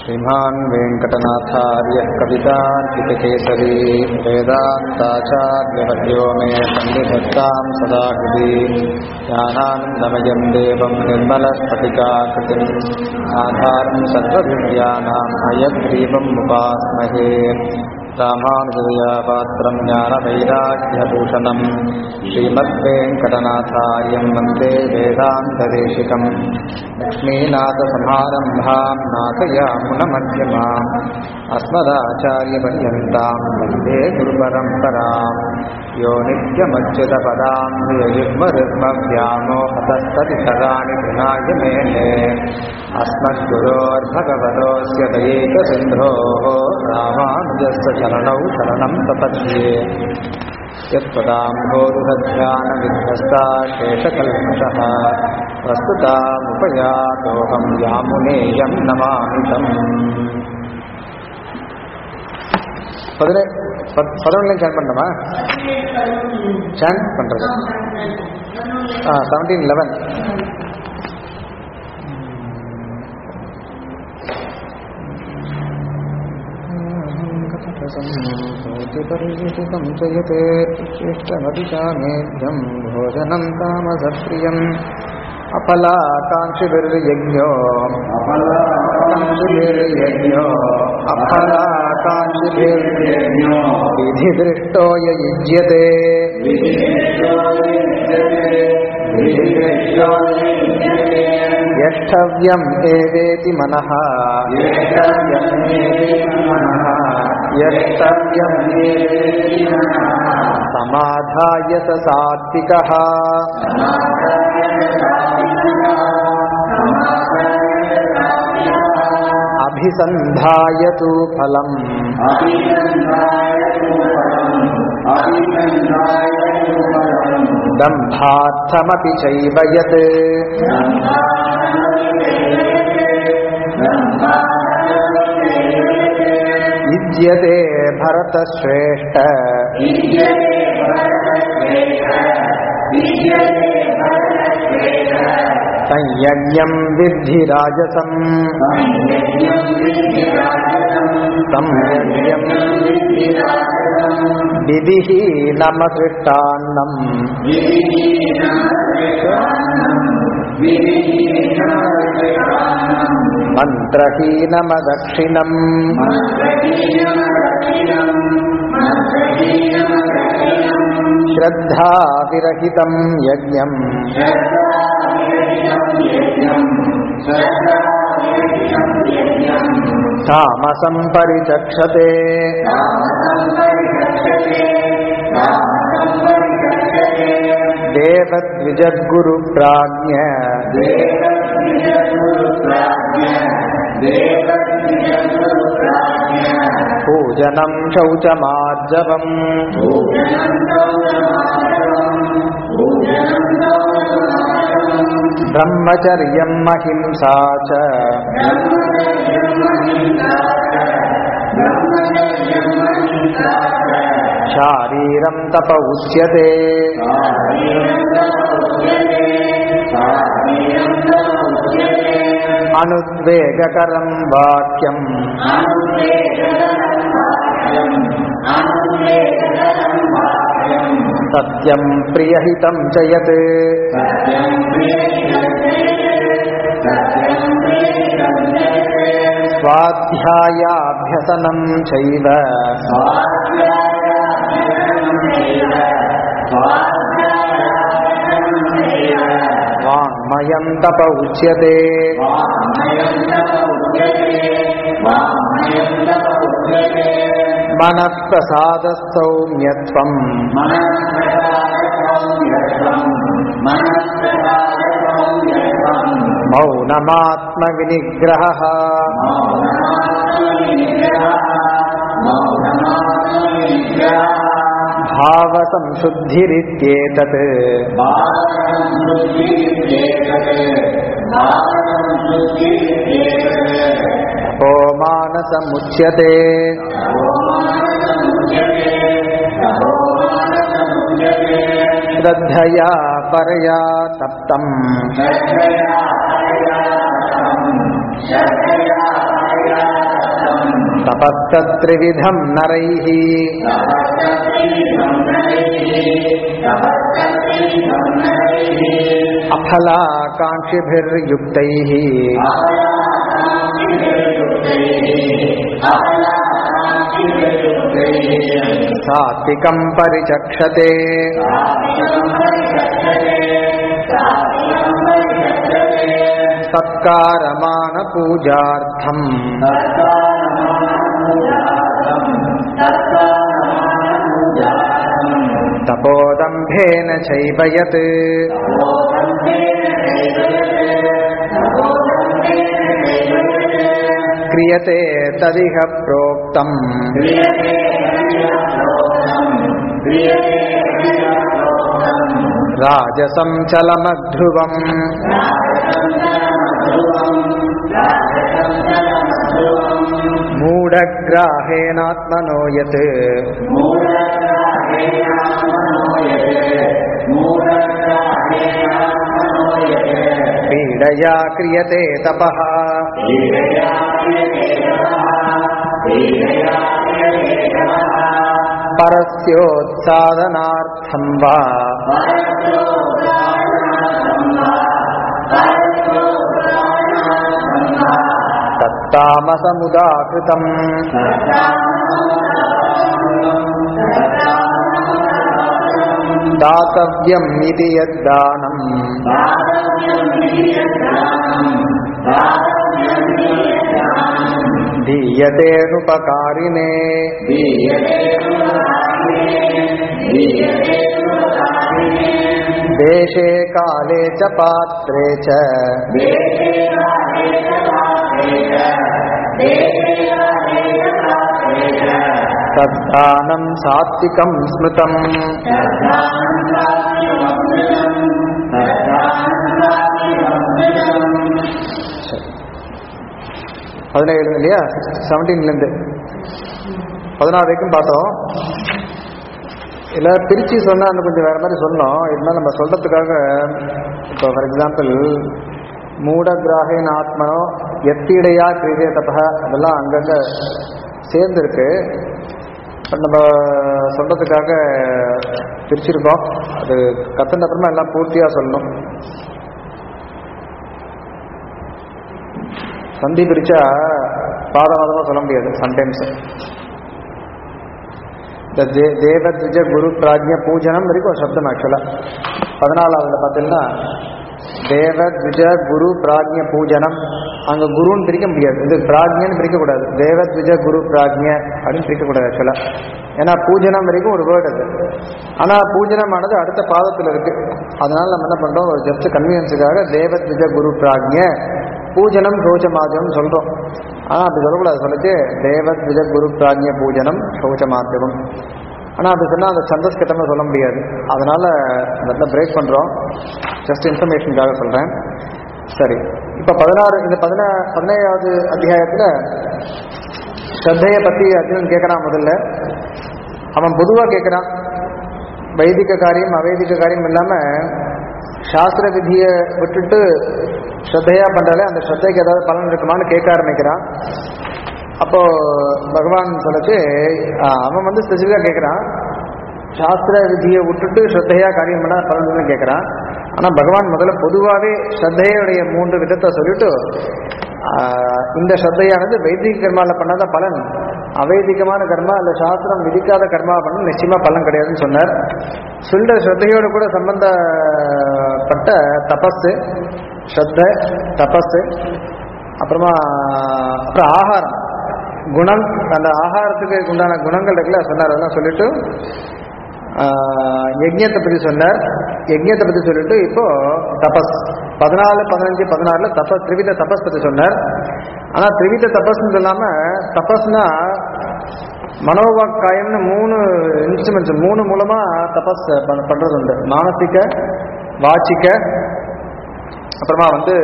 श्रीमान् वेङ्कटनाथार्यः कवितार्कितकेसरी वेदान्ताचार्यवर्यो मे सन्निधत्तां सदा हृदि ज्ञानानन्दमयं देवं निर्मलस्फटिकाकृतिम् आधारं सर्वविद्यानाम् हयग्रीवम् उपास्महे रामानुजयापात्रं ज्ञानवैराग्यभूषणम् श्रीमद्वेङ्कटनाथार्यं वन्दे वेदान्तदेशिकम् लक्ष्मीनाथसमारम्भां नाथयामुनमध्यमाम् अस्मदाचार्यपर्यन्तां वन्दे गुरुपरम्पराम् यो नित्यमच्युतपदां हृयुग्मरुग्मव्यामोहतस्ततितराणि गुणाय मेने अस्मद्गुरोर्भगवतोऽस्य दयैकसिन्धोः रामानुजस्य चरणौ शरणं प्रपद्ये यत्पदाम्भोरुहध्यानविध्वस्ता शेषकल्मषः वस्तुतामुपयातोऽहं यामुनेयं नमामि तम् பதினே பதினொன்றுலையும் சேன் பண்ணணுமா சேன் பண்ணுறது ஆ செவன்டீன் லெவன் संचयते शिष्टमतिशामेभ्यं भोजनं तामसप्रियम् अपलाकाङ्क्षिभिर्यज्ञो काङ्क्षिभिर्यज्ञो अपलाकाङ्क्षिभिर्यज्ञो विधिदृष्टो य युज्यते यष्टव्यम् एवेति मनः यष्टव्यम् समाधाय स सात्विकः अभिसन्धाय तु फलम् दम्भार्थमपि चैव यत् युज्यते भरतश्रेष्ठ संयज्ञम् विद्धि राजसम् संयज्ञम् विधिहीनमसृष्टान्नम् मन्त्रहीनमदक्षिणम् श्रद्धाविरहितम् यज्ञम् तामसम् परिचक्षते देवद्विजद्गुरुप्राज्ञ पूजनम् शौचमार्जवम् ब्रह्मचर्यम् महिंसा च शारीरम् तप उच्यते अनुद्वेगकरम् वाक्यम् सत्यम् प्रियहितम् च यत् स्वाध्यायाभ्यसनम् चैव वाङ्मयम् तप उच्यते मनःप्रसादः सौम्यत्वम् मौनमात्मविनिग्रहः भावसंशुद्धिरित्येतत् को मानसमुच्यते श्रद्धया परया तप्तम् तपस्तत्त्रिविधम् नरैः अफलाकाङ्क्षिभिर्युक्तैः सात्विकम् परिचक्षते सत्कारमानपूजार्थम् तपोदम्भेन चैव यत् क्रियते तदिह प्रोक्तम् राजसं चलमध्रुवम् मूढग्राहेणात्मनो यत् पीडया क्रियते तपः परस्योत्सादनार्थं वा तत्तामसमुदाकृतम् दातव्यम् इति यद्दानम् दीयतेऽनुपकारिणे देशे काले च पात्रे च तद्दानं सात्विकं स्मृतम् பதினேழு இல்லையா செவன்டீன்லேருந்து பதினாறு வரைக்கும் பார்த்தோம் இல்லை பிரித்து சொன்னால் இன்னும் கொஞ்சம் வேறு மாதிரி சொன்னோம் இருந்தாலும் நம்ம சொல்கிறதுக்காக இப்போ ஃபார் எக்ஸாம்பிள் மூடகிராகின் ஆத்மனோ எத்திடையா கிரிதே தப்ப அதெல்லாம் அங்கங்கே சேர்ந்துருக்கு பட் நம்ம சொல்கிறதுக்காக பிரிச்சிருக்கோம் அது கற்றுன அப்புறமா எல்லாம் பூர்த்தியாக சொல்லணும் சந்தி பிரிச்சா பாதவாதமாக சொல்ல முடியாது சம்டைம்ஸ் இந்த தே தேவத்விஜ குரு பிராஜ்ய பூஜனம் வரைக்கும் ஒரு சப்தம் ஆக்சுவலாக பதினாலாவதுல பார்த்தீங்கன்னா தேவத்விஜ குரு பிராஜ்ய பூஜனம் அங்கே குருன்னு பிரிக்க முடியாது இது பிராஜ்யன்னு பிரிக்கக்கூடாது தேவத்விஜ குரு பிராஜ்ய அப்படின்னு பிரிக்கக்கூடாது ஆக்சுவலாக ஏன்னா பூஜனம் வரைக்கும் ஒரு வேர்டு அது ஆனால் பூஜனமானது அடுத்த பாதத்தில் இருக்கு அதனால நம்ம என்ன பண்ணுறோம் ஒரு ஜஸ்ட் கன்வீனியன்ஸுக்காக தேவத்விஜ குரு பிராஜ்ய பூஜனம் சௌச்சமாத்தியம் சொல்கிறோம் ஆனால் அப்படி சொல்லக்கூடாது சொல்லிட்டு தேவத் விஜ குரு பிராஜ்ய பூஜனம் சௌச்சமாத்தியம் ஆனால் அப்படி சொன்னால் அந்த சந்தஸ் கிட்டமே சொல்ல முடியாது அதனால் அந்த இடத்துல பிரேக் பண்ணுறோம் ஜஸ்ட் இன்ஃபர்மேஷனுக்காக சொல்கிறேன் சரி இப்போ பதினாறு இந்த பதினா பதினேழாவது அத்தியாயத்தில் ஸ்ரத்தையை பற்றி அர்ஜுனன் கேட்குறான் முதல்ல அவன் பொதுவாக கேட்குறான் வைதிக காரியம் அவைதிக காரியம் இல்லாமல் சாஸ்திர விதியை விட்டுட்டு ஸ்ரத்தையா பண்றாலே அந்த ஸ்ரத்தைக்கு ஏதாவது பலன் இருக்குமான்னு கேட்க ஆரம்பிக்கிறான் அப்போ பகவான் சொல்லிச்சு ஆஹ், அவன் வந்து ஸ்பெசிஃபிக்காக கேட்குறான் சாஸ்திர விதியை விட்டுட்டு ஸ்ரத்தையா காரியம் பண்ணா பலன் கேட்குறான் ஆனால் பகவான் முதல்ல பொதுவாகவே ஸ்ரத்தையுடைய மூன்று விதத்தை சொல்லிட்டு ஆஹ், இந்த ஸ்ரத்தையானது வைதிக கர்மாவில் பண்ணாத பலன் அவைதிகமான கர்மா இல்லை சாஸ்திரம் விதிக்காத கர்மா பண்ண நிச்சயமா பலன் கிடையாதுன்னு சொன்னார் சொல்ற ஸ்ரத்தையோடு கூட சம்பந்தப்பட்ட தபஸ் ஸ்ரத்த தபஸ் அப்புறமா அப்புறம் ஆகாரம் குணம் அந்த ஆகாரத்துக்கு உண்டான குணங்கள் இருக்குல்ல சொன்னார் அதெல்லாம் சொல்லிட்டு ஆஹ், யஜ்ஞத்தை பற்றி சொன்னார் யஜ்ஞத்தை பற்றி சொல்லிட்டு இப்போ தபஸ் பதினாலு பதினஞ்சு பதினாறுல தபஸ் திரிவித தபஸ் பற்றி சொன்னார் ஆனால் திரிவித தபஸ்ன்னு சொல்லாம தபஸ்னா மனோவாக்காயம்னு மூணு இன்ஸ்ட்ருமெண்ட்ஸ் மூணு மூலமா தபஸ் பண்- பண்றது உண்டு மானசிக வாச்சிக்க அப்புறமா வந்து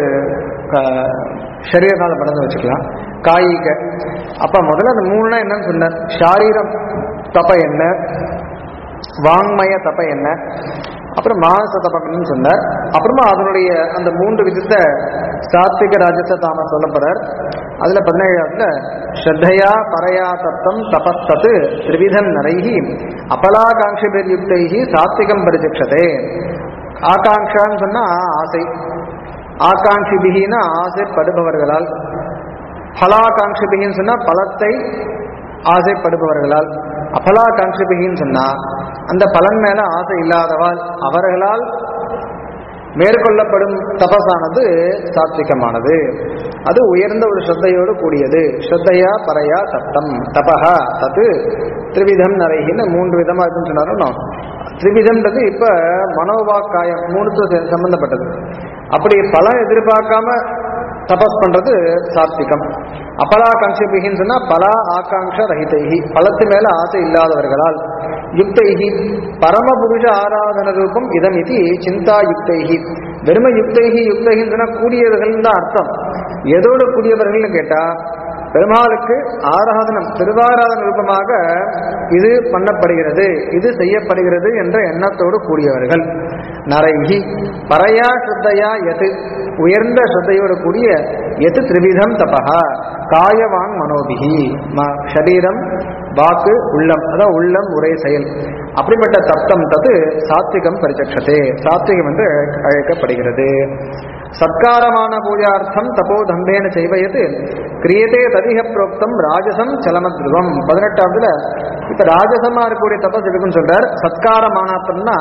சரீரனால படந்து வச்சுக்கலாம் காயிக அப்ப முதல்ல அந்த மூணுனா என்னன்னு சொன்னார் சாரீரம் தப்ப என்ன வாங்மய தப்ப என்ன அப்புறம் மானச தபம்னு சொன்னார் அப்புறமா அதனுடைய அந்த மூன்று விதத்த சாத்விக ராஜச தாம சொல்ல போறார் அதுல பதினேழாவதுல ஸ்ரத்தையா பரையா தத்தம் தபஸ்தத்து திரிவிதம் நரைஹி அபலாகாங்ஷிபிர் யுக்தைஹி சாத்விகம் பரிஜக்ஷதே ஆகாங்ஷான்னு சொன்னா ஆசை ஆகாங்ஷிபிகின்னா ஆசைப்படுபவர்களால் பலாகாங்ஷிபிகின்னு சொன்னா பலத்தை ஆசைப்படுபவர்களால் அபலாகாங்ஷிபிகின்னு சொன்னா அந்த பலன் மேல ஆசை இல்லாதவால் அவர்களால் மேற்கொள்ளப்படும் தபசானது சாத்விகமானது அது உயர்ந்த ஒரு ஸ்ரத்தையோடு கூடியது ஸ்ரத்தையா பரையா தத்தம் தபஹா தத்து திரிவிதம் நரைகின்னு மூன்று விதமா இருக்குன்னு சொன்னாலும் திரிவிதம்ன்றது இப்ப மனோவாக்காயம் மூணுத்து சம்பந்தப்பட்டது அப்படி பலன் எதிர்பார்க்காம தபஸ் பண்றது சாத்விகம் அபலாகாங்ஷபிகின்னு சொன்னா பலா ஆகாங்ஷ ரஹிதைஹி பலத்து மேல ஆசை இல்லாதவர்களால் யுக்தைஹி பரமபுருஷ ஆராதன ரூபம் இதம் இது சிந்தா யுக்தைஹி வெறும யுக்தைஹி யுக்தைஹின்னு சொன்னா கூடியவர்கள் தான் அர்த்தம் எதோடு கூடியவர்கள்னு கேட்டா பெருமாளுக்கு ஆராதனம் திருவாராதன ரூபமாக இது பண்ணப்படுகிறது இது செய்யப்படுகிறது என்ற எண்ணத்தோடு கூடியவர்கள் நரைகி பரையா ஸ்ரத்தையா எது உயர்ந்த ஸ்ரத்தையோடு கூடிய எது திரிவிதம் தபகா காயவாங் மனோபிகி ம- சரீரம் வாக்கு உள்ளம் அதான் உள்ளம் உரை செயல் அப்படிப்பட்ட தப்தம் தது சாத்விகம் பரிச்சக்ஷதே சாத்விகம் என்று அழைக்கப்படுகிறது சத்காரமான பூஜார்த்தம் தபோ தம்பேன செய்வயது கிரியதே ததிக புரோக்தம் ராஜசம் சலமத்ருவம் பதினெட்டாவதுல இப்ப ராஜசமா இருக்கக்கூடிய தபஸ் இருக்குன்னு சொல்றார் சத்காரமானாத்தம்னா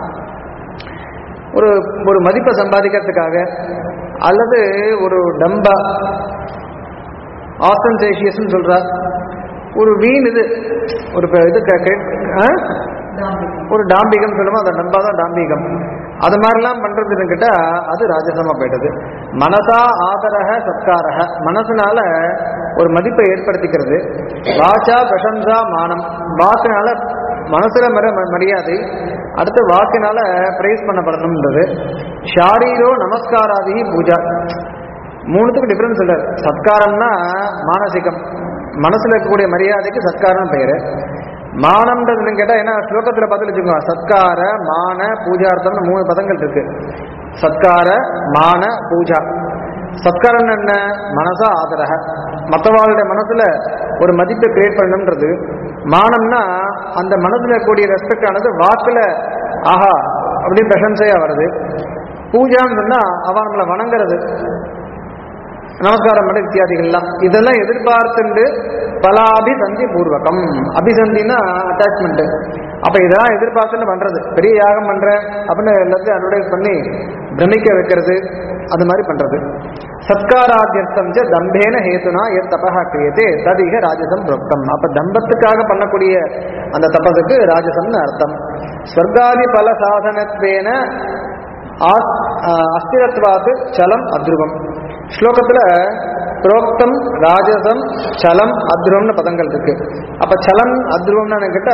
ஒரு ஒரு மதிப்பை சம்பாதிக்கிறதுக்காக அல்லது ஒரு டம்பா ஆஸ்டன்டேஷியஸ்ன்னு சொல்றார் ஒரு வீண் இது ஒரு ப- இது க- கே- ஆ? ஒரு டாம்பிகம் சொல்லுவோம் அந்த டம்பா தான் டாம்பிகம் அது மாதிரிலாம் பண்றதுன்னு கேட்டா அது ராஜசமா போயிட்டது மனசா ஆதரக சத்காரக மனசுனால ஒரு மதிப்பை ஏற்படுத்திக்கிறது வாச்சா பிரசம்சா மானம் வாக்குனால மனசுல மர ம- மரியாதை அடுத்து வாக்கினால பிரைஸ் பண்ணப்படணும்ன்றது ஷாரீரோ நமஸ்காராதி பூஜா மூணுத்துக்கு டிஃபரன்ஸ் சொல்றாரு சத்காரம்னா மானசிகம் மனசுல இருக்கக்கூடிய மரியாதைக்கு சத்காரம் பெயரு மானம்ன்றதுன்னு கேட்டா என்ன ஸ்லோகத்துல பார்த்து வச்சுக்கோங்க சத்கார மான பூஜார்த்தம்னு மூணு பதங்கள் இருக்கு சத்கார மான பூஜா சத்காரம் என்ன மனசா ஆதரக மற்றவாளுடைய மனசுல ஒரு மதிப்பை கிரியேட் பண்ணணும்ன்றது மானம்னா அந்த மனசுல கூடிய ரெஸ்பெக்ட் ஆனது வாக்குல ஆஹா அப்படி பிரசன்சையா வருது பூஜான்னு சொன்னா அவ நம்மளை வணங்குறது நமஸ்காரம் பண்ண இத்தியாதிகள்லாம் இதெல்லாம் எதிர்பார்த்துண்டு பல அபிசந்தி பூர்வகம் அபிசந்தினா அட்டாச்மெண்ட் அப்ப இதெல்லாம் எதிர்பார்த்துன்னு பண்றது பெரிய யாகம் பண்றேன் அப்படின்னு எல்லாத்தையும் அட்வர்டைஸ் பண்ணி பிரமிக்க வைக்கிறது அது மாதிரி பண்றது சத்காராத்தியர்த்தம் ச தம்பேன ஹேதுனா எத் தபஹா கிரியதே ததிக ராஜசம் புரோக்தம் அப்ப தம்பத்துக்காக பண்ணக்கூடிய அந்த தபசுக்கு ராஜசம்னு அர்த்தம் ஸ்வர்காதி பல சாதனத்வேன ஆஸ்- ஆஹ் அஸ்திரத்வாத்து சலம் அத்ருவம் ஸ்லோகத்துல புரோக்தம் ராஜசம் சலம் அத்ருவம்னு பதங்கள் இருக்கு அப்ப சலம் அத்ருவம்னு கேட்டா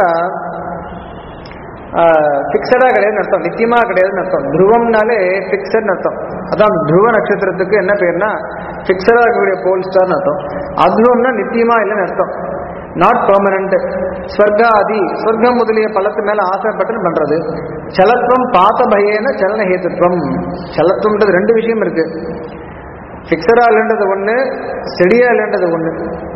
ஃபிக்ஸடா கிடையாதுன்னு அர்த்தம் நித்தியமா கிடையாதுன்னு அர்த்தம் துருவம்னாலே ஃபிக்ஸட்னு அர்த்தம் அதான் துருவ நட்சத்திரத்துக்கு என்ன பேர்னா ஃபிக்ஸடா இருக்கக்கூடிய போல் ஸ்டார்னு அர்த்தம் அத்ருவம்னா நித்தியமா இல்லைன்னு அர்த்தம் நாட் பெர்மனன்ட் ஸ்வர்காதி ஸ்வர்க்கம் முதலிய பலத்து மேல ஆசைப்பட்டு பண்றது சலத்துவம் பாத்த பயேன சலன ஹேத்துவம் சலத்துவம்ன்றது ரெண்டு விஷயம் இருக்கு ஃபிக்ஸடா இல்லைன்றது ஒண்ணு செடியா இல்லைன்றது ஒண்ணு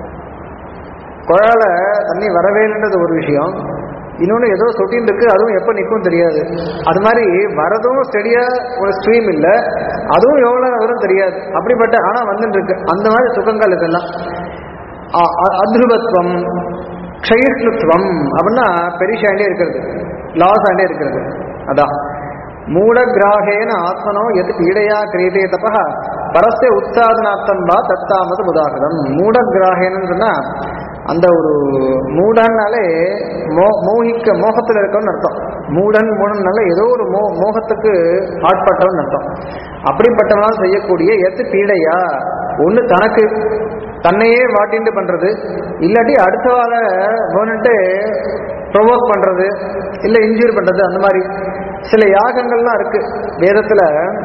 குழால தண்ணி வரவே இல்லைன்றது ஒரு விஷயம் இன்னொன்று ஏதோ சொட்டின்னு இருக்கு அதுவும் எப்போ நிற்கும் தெரியாது அது மாதிரி வரதும் ஸ்டெடியா ஒரு ஸ்ட்ரீம் இல்லை அதுவும் எவ்வளோ வரும் தெரியாது அப்படிப்பட்ட ஆனால் வந்துட்டு இருக்கு அந்த மாதிரி சுகங்கள் இதெல்லாம் அ- அ- அத்ருவத்துவம் க்ஷயிஷ்ணுத்துவம் அப்படின்னா பெரிஷாண்டே இருக்கிறது லாஸ் ஆண்டே இருக்கிறது அதான் மூடகிராகேன ஆத்மனோ எது பீடையா கிரியதே தப பரஸ்ய உத்தாதனார்த்தம் வா தத்தாமது உதாகரம் மூடகிராகேன்னு சொன்னா அந்த ஒரு மூடன்னாலே மோ மோகிக்க மோகத்தில் இருக்கவன்னு அர்த்தம் மூடன் மூடன்னால ஏதோ ஒரு மோ மோகத்துக்கு ஆட்பட்டவன் அர்த்தம் அப்படிப்பட்டவனால் செய்யக்கூடிய எத்து பீடையா ஒன்று தனக்கு தன்னையே வாட்டிண்டு பண்றது இல்லாட்டி அடுத்தவாள வேணுன்ட்டு ப்ரொவோக் பண்றது இல்ல இன்ஜூரி பண்றது அந்த மாதிரி சில யாகங்கள்லாம் இருக்கு வேதத்துல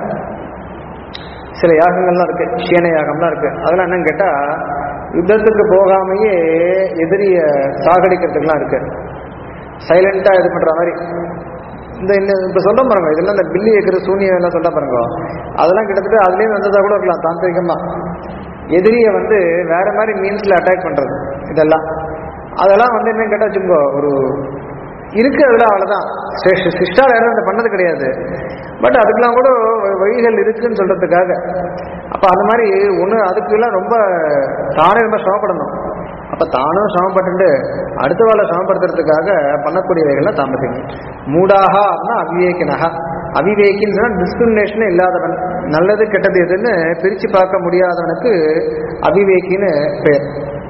சில யாகங்கள்லாம் இருக்கு சீன யாகம்லாம் இருக்கு அதெல்லாம் என்னன்னு கேட்டா யுத்தத்துக்கு போகாமையே எதிரிய சாகடிக்கிறதுக்கெல்லாம் இருக்கு சைலண்டா இது பண்ற மாதிரி இந்த இந்த இப்போ சொல்ல பாருங்க இதெல்லாம் இந்த பில்லி ஏக்கிற சூனியம் எல்லாம் சொல்ல பாருங்க அதெல்லாம் கிட்டத்தட்ட அதுலேயும் வந்ததா கூட இருக்கலாம் தாந்திரிகமா எதிரியை வந்து வேற மாதிரி மீன்ஸ்ல அட்டாக் பண்றது இதெல்லாம் அதெல்லாம் வந்து என்ன கேட்டா வச்சுக்கோ ஒரு இருக்கு அதெல்லாம் அவ்வளவுதான் சிருஷ்ட- சிருஷ்டால யாரும் அதை பண்ணது கிடையாது பட் அதுக்கெல்லாம் கூட வழிகள் இருக்குன்னு சொல்றதுக்காக அப்ப அந்த மாதிரி ஒண்ணு அதுக்கெல்லாம் ரொம்ப தானே ரொம்ப சிரமப்படணும் அப்ப தானும் சிரமப்பட்டு அடுத்த வாழை சிரமப்படுத்துறதுக்காக பண்ணக்கூடியவைகள்லாம் தாமதிக்கும் மூடாக அப்படின்னா அவிவேகினகா அவிவேகின்னு சொன்னா டிஸ்கிரிமினேஷனே இல்லாதவன் நல்லது கெட்டது எதுன்னு பிரிச்சு பார்க்க முடியாதவனுக்கு அவிவேகின்னு பெயர்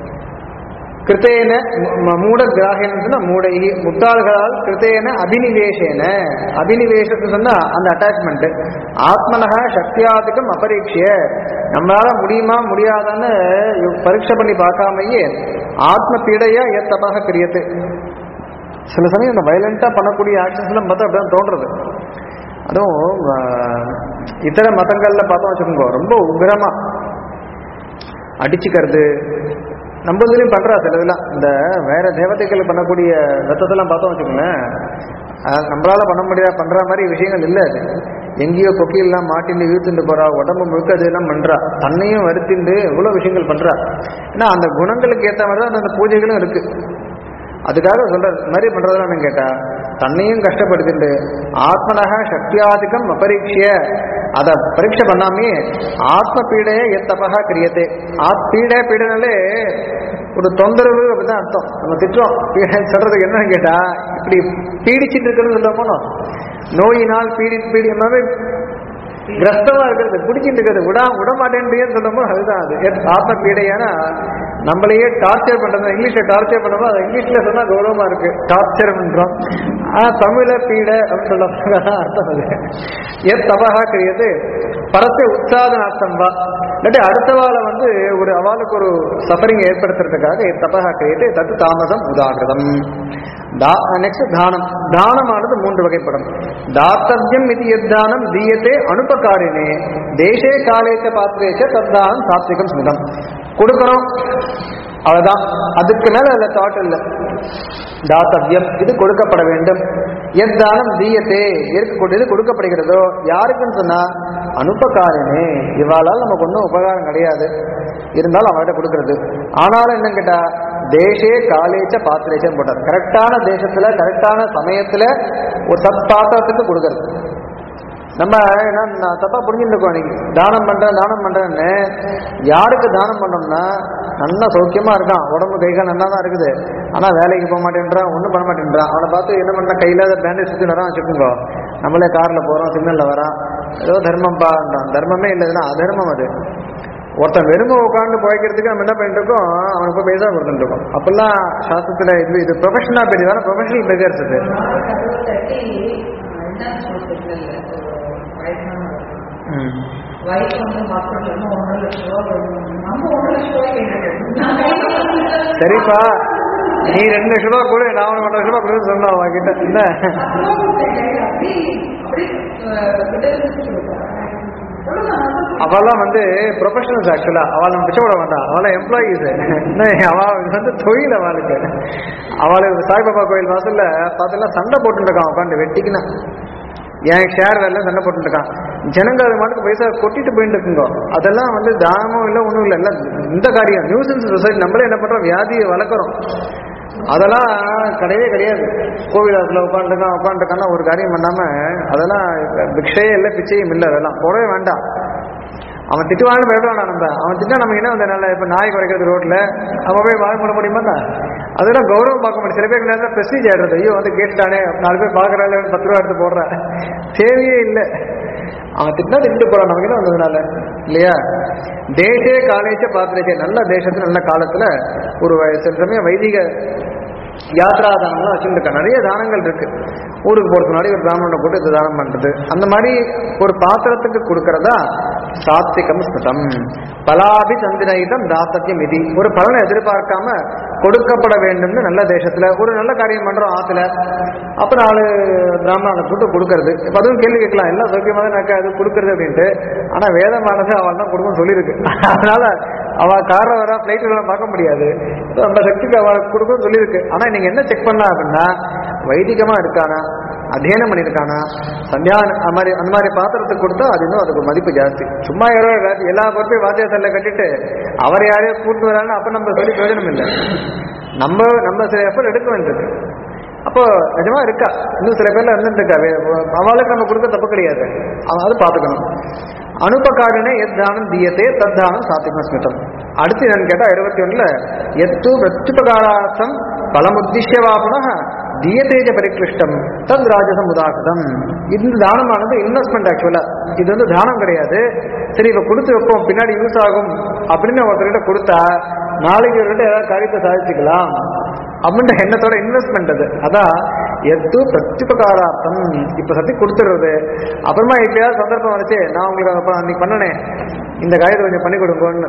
கிருத்தேன ம- மூட கிராகின்னு சொன்னா மூடை முட்டாள்களால் கிருத்தேன அபினிவேஷேன அபினிவேஷத்துக்கு சொன்னா அந்த அட்டாச்மெண்ட் ஆத்மனக சக்தியாதிக்கம் அபரீட்சிய நம்மளால முடியுமா முடியாதான்னு பரீட்சை பண்ணி பார்க்காமயே ஆத்ம பீடையா எத் தபாக கிரியத்து சில சமயம் இந்த வயலண்டா பண்ணக்கூடிய ஆக்ஷன்ஸ் எல்லாம் பார்த்தா அப்படிதான் தோன்றது அதுவும் ஆஹ், இதர மதங்கள்ல பார்த்தோம் வச்சுக்கோங்க ரொம்ப உக்கிரமா அடிச்சுக்கிறது நம்ம இதுலயும் பண்றா சில இதெல்லாம் இந்த வேற தேவதைகள் பண்ணக்கூடிய ரத்தத்தெல்லாம் பார்த்தோம் வச்சுக்கோங்களேன் அஹ் நம்மளால பண்ண முடியாத பண்ற மாதிரி விஷயங்கள் இல்லை அது எங்கேயோ கொக்கியெல்லாம் மாட்டின்னு இழுத்துட்டு போறா உடம்பு முழுக்க அதெல்லாம் பண்றா தன்னையும் வருத்திண்டு எவ்வளவு விஷயங்கள் பண்றா ஏன்னா அந்த குணங்களுக்கு ஏற்ற மாதிரி தான் அந்த பூஜைகளும் இருக்கு அதுக்காக சொல்ற இந்த மாதிரி பண்றதெல்லாம் என்ன கேட்டா தன்னையும் கஷ்டப்படுத்திட்டு ஆத்மனக சக்தியாதிக்கம் அபரீட்சிய அதை பரீட்சை பண்ணாமே ஆத்ம பீடையே எத்தபகா கிரியத்தே ஆத் பீடை பீடைனாலே ஒரு தொந்தரவு அப்படிதான் அர்த்தம் நம்ம திட்டுறோம் பீடை சொல்றதுக்கு என்னன்னு கேட்டா இப்படி பீடிச்சிட்டு இருக்கிறது சொல்ல போனோம் நோயினால் பீடி பீடி எல்லாமே கிரஸ்தமா இருக்கிறது பிடிச்சிட்டு இருக்கிறது விடா விட மாட்டேன்றேன்னு சொல்லும்போது அதுதான் அது எத் ஆத்ம பீடையானா நம்மளையே டார்ச்சர் பண்றது இங்கிலீஷ்ல டார்ச்சர் பண்ணும்போது அது இங்கிலீஷ்ல சொன்னா கௌரவமா இருக்கு டார்ச்சர் பண்றோம் ஆனா தமிழ பீடை அப்படின்னு சொல்ல அர்த்தம் அது எத் தபகா கிரியது பரத்தை உற்சாதனார்த்தம் வா இல்லாட்டி அடுத்தவாளை வந்து ஒரு அவளுக்கு ஒரு சஃபரிங் ஏற்படுத்துறதுக்காக எத் தபகா கிரியது தத்து தாமதம் உதாகிருதம் நெக்ஸ்ட் தானம் தானமானது மூன்று வகைப்படும் தாத்தவியம் இது எத்தானம் தீயத்தே அனுபகாரினே தேசே காலேச்ச பாத்திரேச்ச தத்தானம் சாத்விகம் ஸ்மிதம் கொடுக்கணும் அவ்வளவுதான் அதுக்கு மேல அதுல தாட் இல்லை தாத்தவியம் இது கொடுக்கப்பட வேண்டும் எத்தானம் தீயத்தே இருக்கக்கூடியது கொடுக்கப்படுகிறதோ யாருக்குன்னு சொன்னா அனுபகாரினே இவாளால் நமக்கு ஒன்றும் உபகாரம் கிடையாது இருந்தாலும் அவர்கிட்ட கொடுக்கறது ஆனாலும் என்ன கேட்டா தேசே காலேச்ச பாத்திரேச்சம் போட்டார் கரெக்டான தேசத்துல கரெக்டான சமயத்துல ஒரு சத் பாத்திரத்துக்கு கொடுக்கறது நம்ம என்ன நான் தப்பா புரிஞ்சுட்டு இருக்கோம் இன்னைக்கு தானம் பண்றேன் தானம் பண்றேன்னு யாருக்கு தானம் பண்ணோம்னா நல்லா சௌக்கியமா இருக்கான் உடம்பு கைகால் நல்லா தான் இருக்குது ஆனா வேலைக்கு போக மாட்டேன்றான் ஒன்றும் பண்ண மாட்டேன்றான் அவனை பார்த்து என்ன பண்ண கையில பேண்டேஜ் சுற்றி வரான் வச்சுக்கோங்க நம்மளே கார்ல போறோம் சிக்னல்ல வரான் ஏதோ தர்மம் பான்றான் தர்மமே இல்லை இதெல்லாம் அதர்மம் அது ஒருத்தன் வெறுமை உட்காந்து போய்க்கிறதுக்கு நம்ம என்ன பண்ணிட்டு இருக்கோம் அவனுக்கு போய் பைசா கொடுத்துட்டு இருக்கோம் அப்பெல்லாம் சாஸ்திரத்துல இது இது ப்ரொஃபஷனா பெரிய ப்ரொஃபஷனல் பெகர்ஸ் இது ம். வயசு வந்து ஹாஸ்பிட்டல் ஒன்றரை லட்சம் ரூபா வேணும். நம்ம ஒன்றரை லட்சம் ரூபாய்க்கு என்ன கேட்கணும்? சரிப்பா நீ ரெண்டு லட்ச ரூபா கொடு நான் உனக்கு ஒன்றரை லட்ச ரூபா கொடுன்னு சொன்னா அவகிட்ட என்ன அப்படி அப்படி அஹ், விடுதலை சொல்லுவாங்க. சொல்லுங்க, நான் அவெல்லாம் வந்து ப்ரொஃபஷனல்ஸ் ஆக்சுவலா அவள் நம்ம பிச்சை விட வேண்டாம் அவளாம் எம்ப்ளாயீஸ் என்ன அவள் வந்து தொழில் அவளுக்கு அவளுக்கு சாய்பாபா கோயில் வாசல்ல பார்த்தெல்லாம் சண்டை போட்டுட்டு இருக்கான் உட்காந்து வெட்டிக்கினா என் ஷேர் வேலை சண்டை போட்டுட்டு இருக்கான் ஜனங்க அது மாட்டுக்கு பைசா கொட்டிட்டு போயிட்டு இருக்குங்க அதெல்லாம் வந்து தானமும் இல்லை ஒன்றும் இல்லை எல்லாம் இந்த காரியம் நியூசன்ஸ் சொசைட்டி நம்மளே என்ன பண்றோம் வியாதியை வளர்க்குறோம் அதெல்லாம் கிடையவே கிடையாது கோவில் அதில் உட்காந்துருக்கான் உட்காந்துருக்கான்னா ஒரு காரியம் பண்ணாம அதெல்லாம் பிக்ஷையே இல்லை பிச்சையும் இல்லை அதெல்லாம் போடவே வேண்டாம் அவன் திட்டுவான்னு பயப்பட வேண்டாம் நம்ம அவன் திட்டா நமக்கு என்ன வந்தனால இப்ப நாய் குறைக்கிறது ரோட்ல அவன் போய் வாய் மூட முடியுமா அதெல்லாம் கௌரவம் பார்க்க முடியும் சில பேருக்கு நேரத்தில் பிரஸ்டீஜ் ஆடுறது ஐயோ வந்து கேட்டுட்டானே நாலு பேர் பார்க்கறாள் பத்து ரூபா எடுத்து போடுற தேவையே இல்லை அவன் திட்டினா திட்டு போறான் நமக்கு என்ன வந்ததுனால இல்லையா தேசே காலேஜ பாத்திரச்சே நல்ல தேசத்துல நல்ல காலத்துல ஒரு வ- சில சமயம் வைதிக யாத்ரா தானம்லாம் வச்சுருக்கேன் நிறைய தானங்கள் இருக்கு ஊருக்கு போறதுக்கு முன்னாடி ஒரு பிராமணனை போட்டு இது தானம் பண்றது அந்த மாதிரி ஒரு பாத்திரத்துக்கு கொடுக்கறதா சாத்விகம் ஸ்மிருதம் பலாபி சந்திரயிதம் தாத்தத்தியம் விதி ஒரு பலனை எதிர்பார்க்காம கொடுக்கப்பட வேண்டும்னு நல்ல தேசத்துல ஒரு நல்ல காரியம் பண்றோம் ஆத்துல அப்ப நாலு பிராமணனை போட்டு கொடுக்கறது இப்ப அதுவும் கேள்வி கேட்கலாம் எல்லாம் சௌக்கியமா தான் இருக்கா அது கொடுக்கறது அப்படின்ட்டு ஆனா வேதமானது அவள் தான் கொடுக்கணும் சொல்லியிருக்கு அதனால அவ கார்ல வர பிளைட்ல பார்க்க முடியாது நம்ம சக்திக்கு அவ கொடுக்கணும் சொல்லியிருக்கு ஆனா நீங்க என்ன செக் பண்ணலாம் அப்படின்னா வைதிகமா இருக்கானா அத்தியனம் பண்ணியிருக்கானா சந்தியான் அந்த மாதிரி அந்த மாதிரி பாத்திரத்துக்கு கொடுத்தா அது இன்னும் அதுக்கு மதிப்பு ஜாஸ்தி சும்மா யாரோ எல்லா- எல்லா பொறுப்பையும் வாத்தியாசல்ல கட்டிட்டு அவர் யாரையோ கூட்டு வரான்னு அப்ப நம்ம சொல்லி பிரயோஜனம் இல்லை நம்ம நம்ம சில எஃபர்ட் எடுக்க வேண்டியது அப்போ நிஜமா இருக்கா இன்னும் சில பேர்ல இருந்துருக்கா அவளுக்கு நம்ம கொடுக்க தப்பு கிடையாது அவ- அது பார்த்துக்கணும் அனுபகாரின எத் தானம் தீயத்தே தத் தானம் சாத்திக ஸ்மிருதம் அடுத்து என்னன்னு கேட்டா இருபத்தி ஒண்ணுல எத்து பிரத்யுபகாரார்த்தம் பலமுத்திஷ்யவா புனக தீயதேஜ பரிகிருஷ்டம் தத் ராஜசம் உதாகிருதம் இந்த தானமானது இன்வெஸ்ட்மெண்ட் ஆக்சுவலா இது வந்து தானம் கிடையாது சரி இவ கொடுத்து வைப்போம் பின்னாடி யூஸ் ஆகும் அப்படின்னு ஒருத்தர்கிட்ட கொடுத்தா நாளைக்கு இவர்கிட்ட ஏதாவது காரியத்தை சாதிச்சுக்கலாம் அப்படின்ற எண்ணத்தோட இன்வெஸ்ட்மெண்ட் அது அதான் எத்து பிரத்யுபகாரார்த்தம் இப்ப சத்தி கொடுத்துடுறது அப்புறமா எப்பயாவது சந்தர்ப்பம் வச்சு நான் உங்களுக்கு அப்புறம் அன்னைக்கு பண்ணனே இந்த காரியத்தை கொஞ்சம் பண்ணி கொடுங்கன்னு